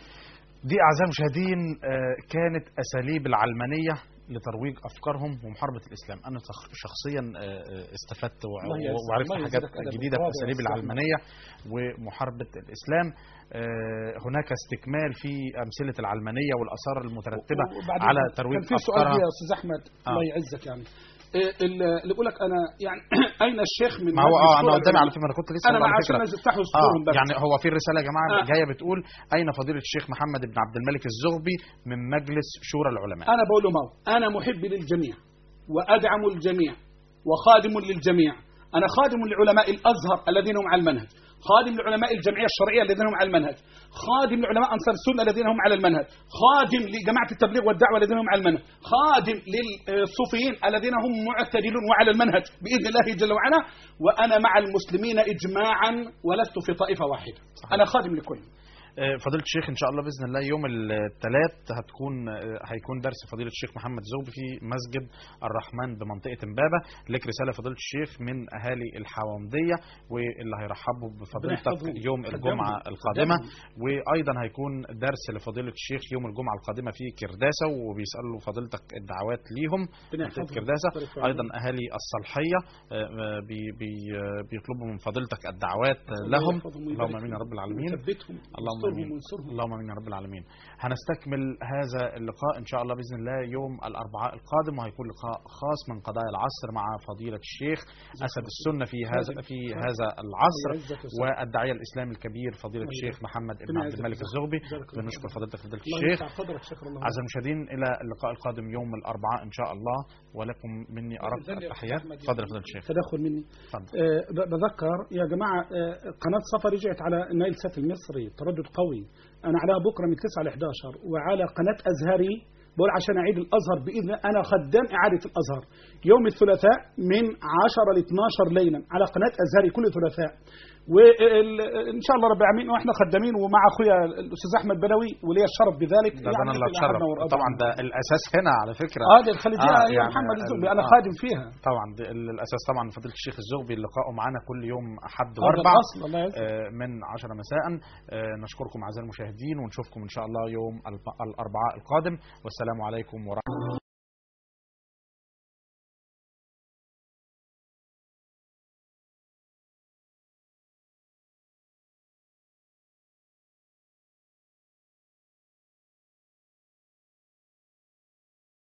دي أعزائي المشاهدين آه، كانت أساليب العلمانية لترويج أفكارهم ومحاربة الإسلام أنا شخ- شخصيا آه، آه، استفدت وع- الله يعزك، وعرفت الله حاجات يزيدك أدب جديدة في وتواضع أساليب يا أستاذ العلمانية ومحاربة الإسلام آه، هناك استكمال في أمثلة العلمانية والآثار المترتبة وبعدين على ترويج كان في سؤال أفكارها يا استاذ احمد آه. الله يعزك يعني إيه ال- اللي بيقول لك انا يعني اين الشيخ من ما هو مجلس اه انا شورى قدامي على العلماء؟ فكره انا كنت لسه انا هقول مع على عشان فكره الناس يفتحوا اه صدورهم بس يعني هو في رساله يا جماعه آه. جايه بتقول اين فضيله الشيخ محمد بن عبد الملك الزغبي من مجلس شورى العلماء انا بقول لهم اهو انا محب للجميع وادعم الجميع وخادم للجميع انا خادم لعلماء الازهر الذين هم على المنهج خادم لعلماء الجمعيه الشرعيه الذين هم على المنهج خادم لعلماء انصار السنه الذين هم على المنهج خادم لجماعه التبليغ والدعوه الذين هم على المنهج خادم للصوفيين الذين هم معتدلون وعلى المنهج باذن الله جل وعلا وانا مع المسلمين اجماعا ولست في طائفه واحده انا خادم لكل آه، فضيله الشيخ ان شاء الله باذن الله يوم الثلاث هتكون آه، هيكون درس فضيله الشيخ محمد زغبي في مسجد الرحمن بمنطقه امبابه لك رساله فضيله الشيخ من اهالي الحوامديه واللي هيرحبوا بفضيلتك يحفظهم. يوم خدمهم. الجمعه القادمه خدمهم. وايضا هيكون درس لفضيله الشيخ يوم الجمعه القادمه في كرداسه وبيسالوا فضيلتك الدعوات ليهم ربنا منطقه يحفظهم. كرداسه يبارك فيهم. ايضا اهالي الصالحيه آه، آه، بي- بي- آه، بيطلبوا من فضيلتك الدعوات آه، لهم يحفظهم اللهم ويبارك امين يا فيهم. رب العالمين ويثبتهم اللهم يسترهم امين وينصرهم اللهم امين يا رب العالمين هنستكمل هذا اللقاء ان شاء الله باذن الله يوم الاربعاء القادم وهيكون لقاء خاص من قضايا العصر مع فضيله الشيخ اسد السنه في هذا في هذا العصر يعزك ويسلمك. والداعيه الاسلامي الكبير فضيله الله الشيخ محمد بن ربنا عبد يعزك الملك ويسلمك. الزغبي جزاك الله بنشكر خير. فضيلتك فضيله الله الشيخ يرفع قدرك شكر الله أعزائي المشاهدين إلى اللقاء القادم يوم الأربعاء إن شاء الله ولكم مني أرق بإذن الله يا التحيات أحمد. تفضل يا فضيلة الشيخ تدخل مني تفضل آه، ب- بذكر يا جماعة آه، قناة صفا رجعت على نايل سات المصري تردد قوي أنا عليها بكرة من 9 ل 11 وعلى قناة أزهري بقول عشان أعيد الأزهر بإذن أنا خدام إعادة الأزهر يوم الثلاثاء من 10 ل 12 ليلا على قناة أزهري كل ثلاثاء وإن شاء الله رب العالمين وإحنا خدامين ومع أخويا الأستاذ أحمد بدوي ولي الشرف بذلك ده أنا اللي في أتشرف الأحد والأربعة. طبعا ده الأساس هنا على فكرة اه دي الخليجية آه، يا يعني محمد الزغبي ال- أنا آه. خادم فيها طبعا ده ال- الأساس طبعا فضيلة الشيخ الزغبي لقائه معنا كل يوم أحد هذا وأربع الأصل الله يعزك آه، من 10 مساء آه، نشكركم أعزائي المشاهدين ونشوفكم إن شاء الله يوم الب- الأربعاء القادم والسلام عليكم ورحمة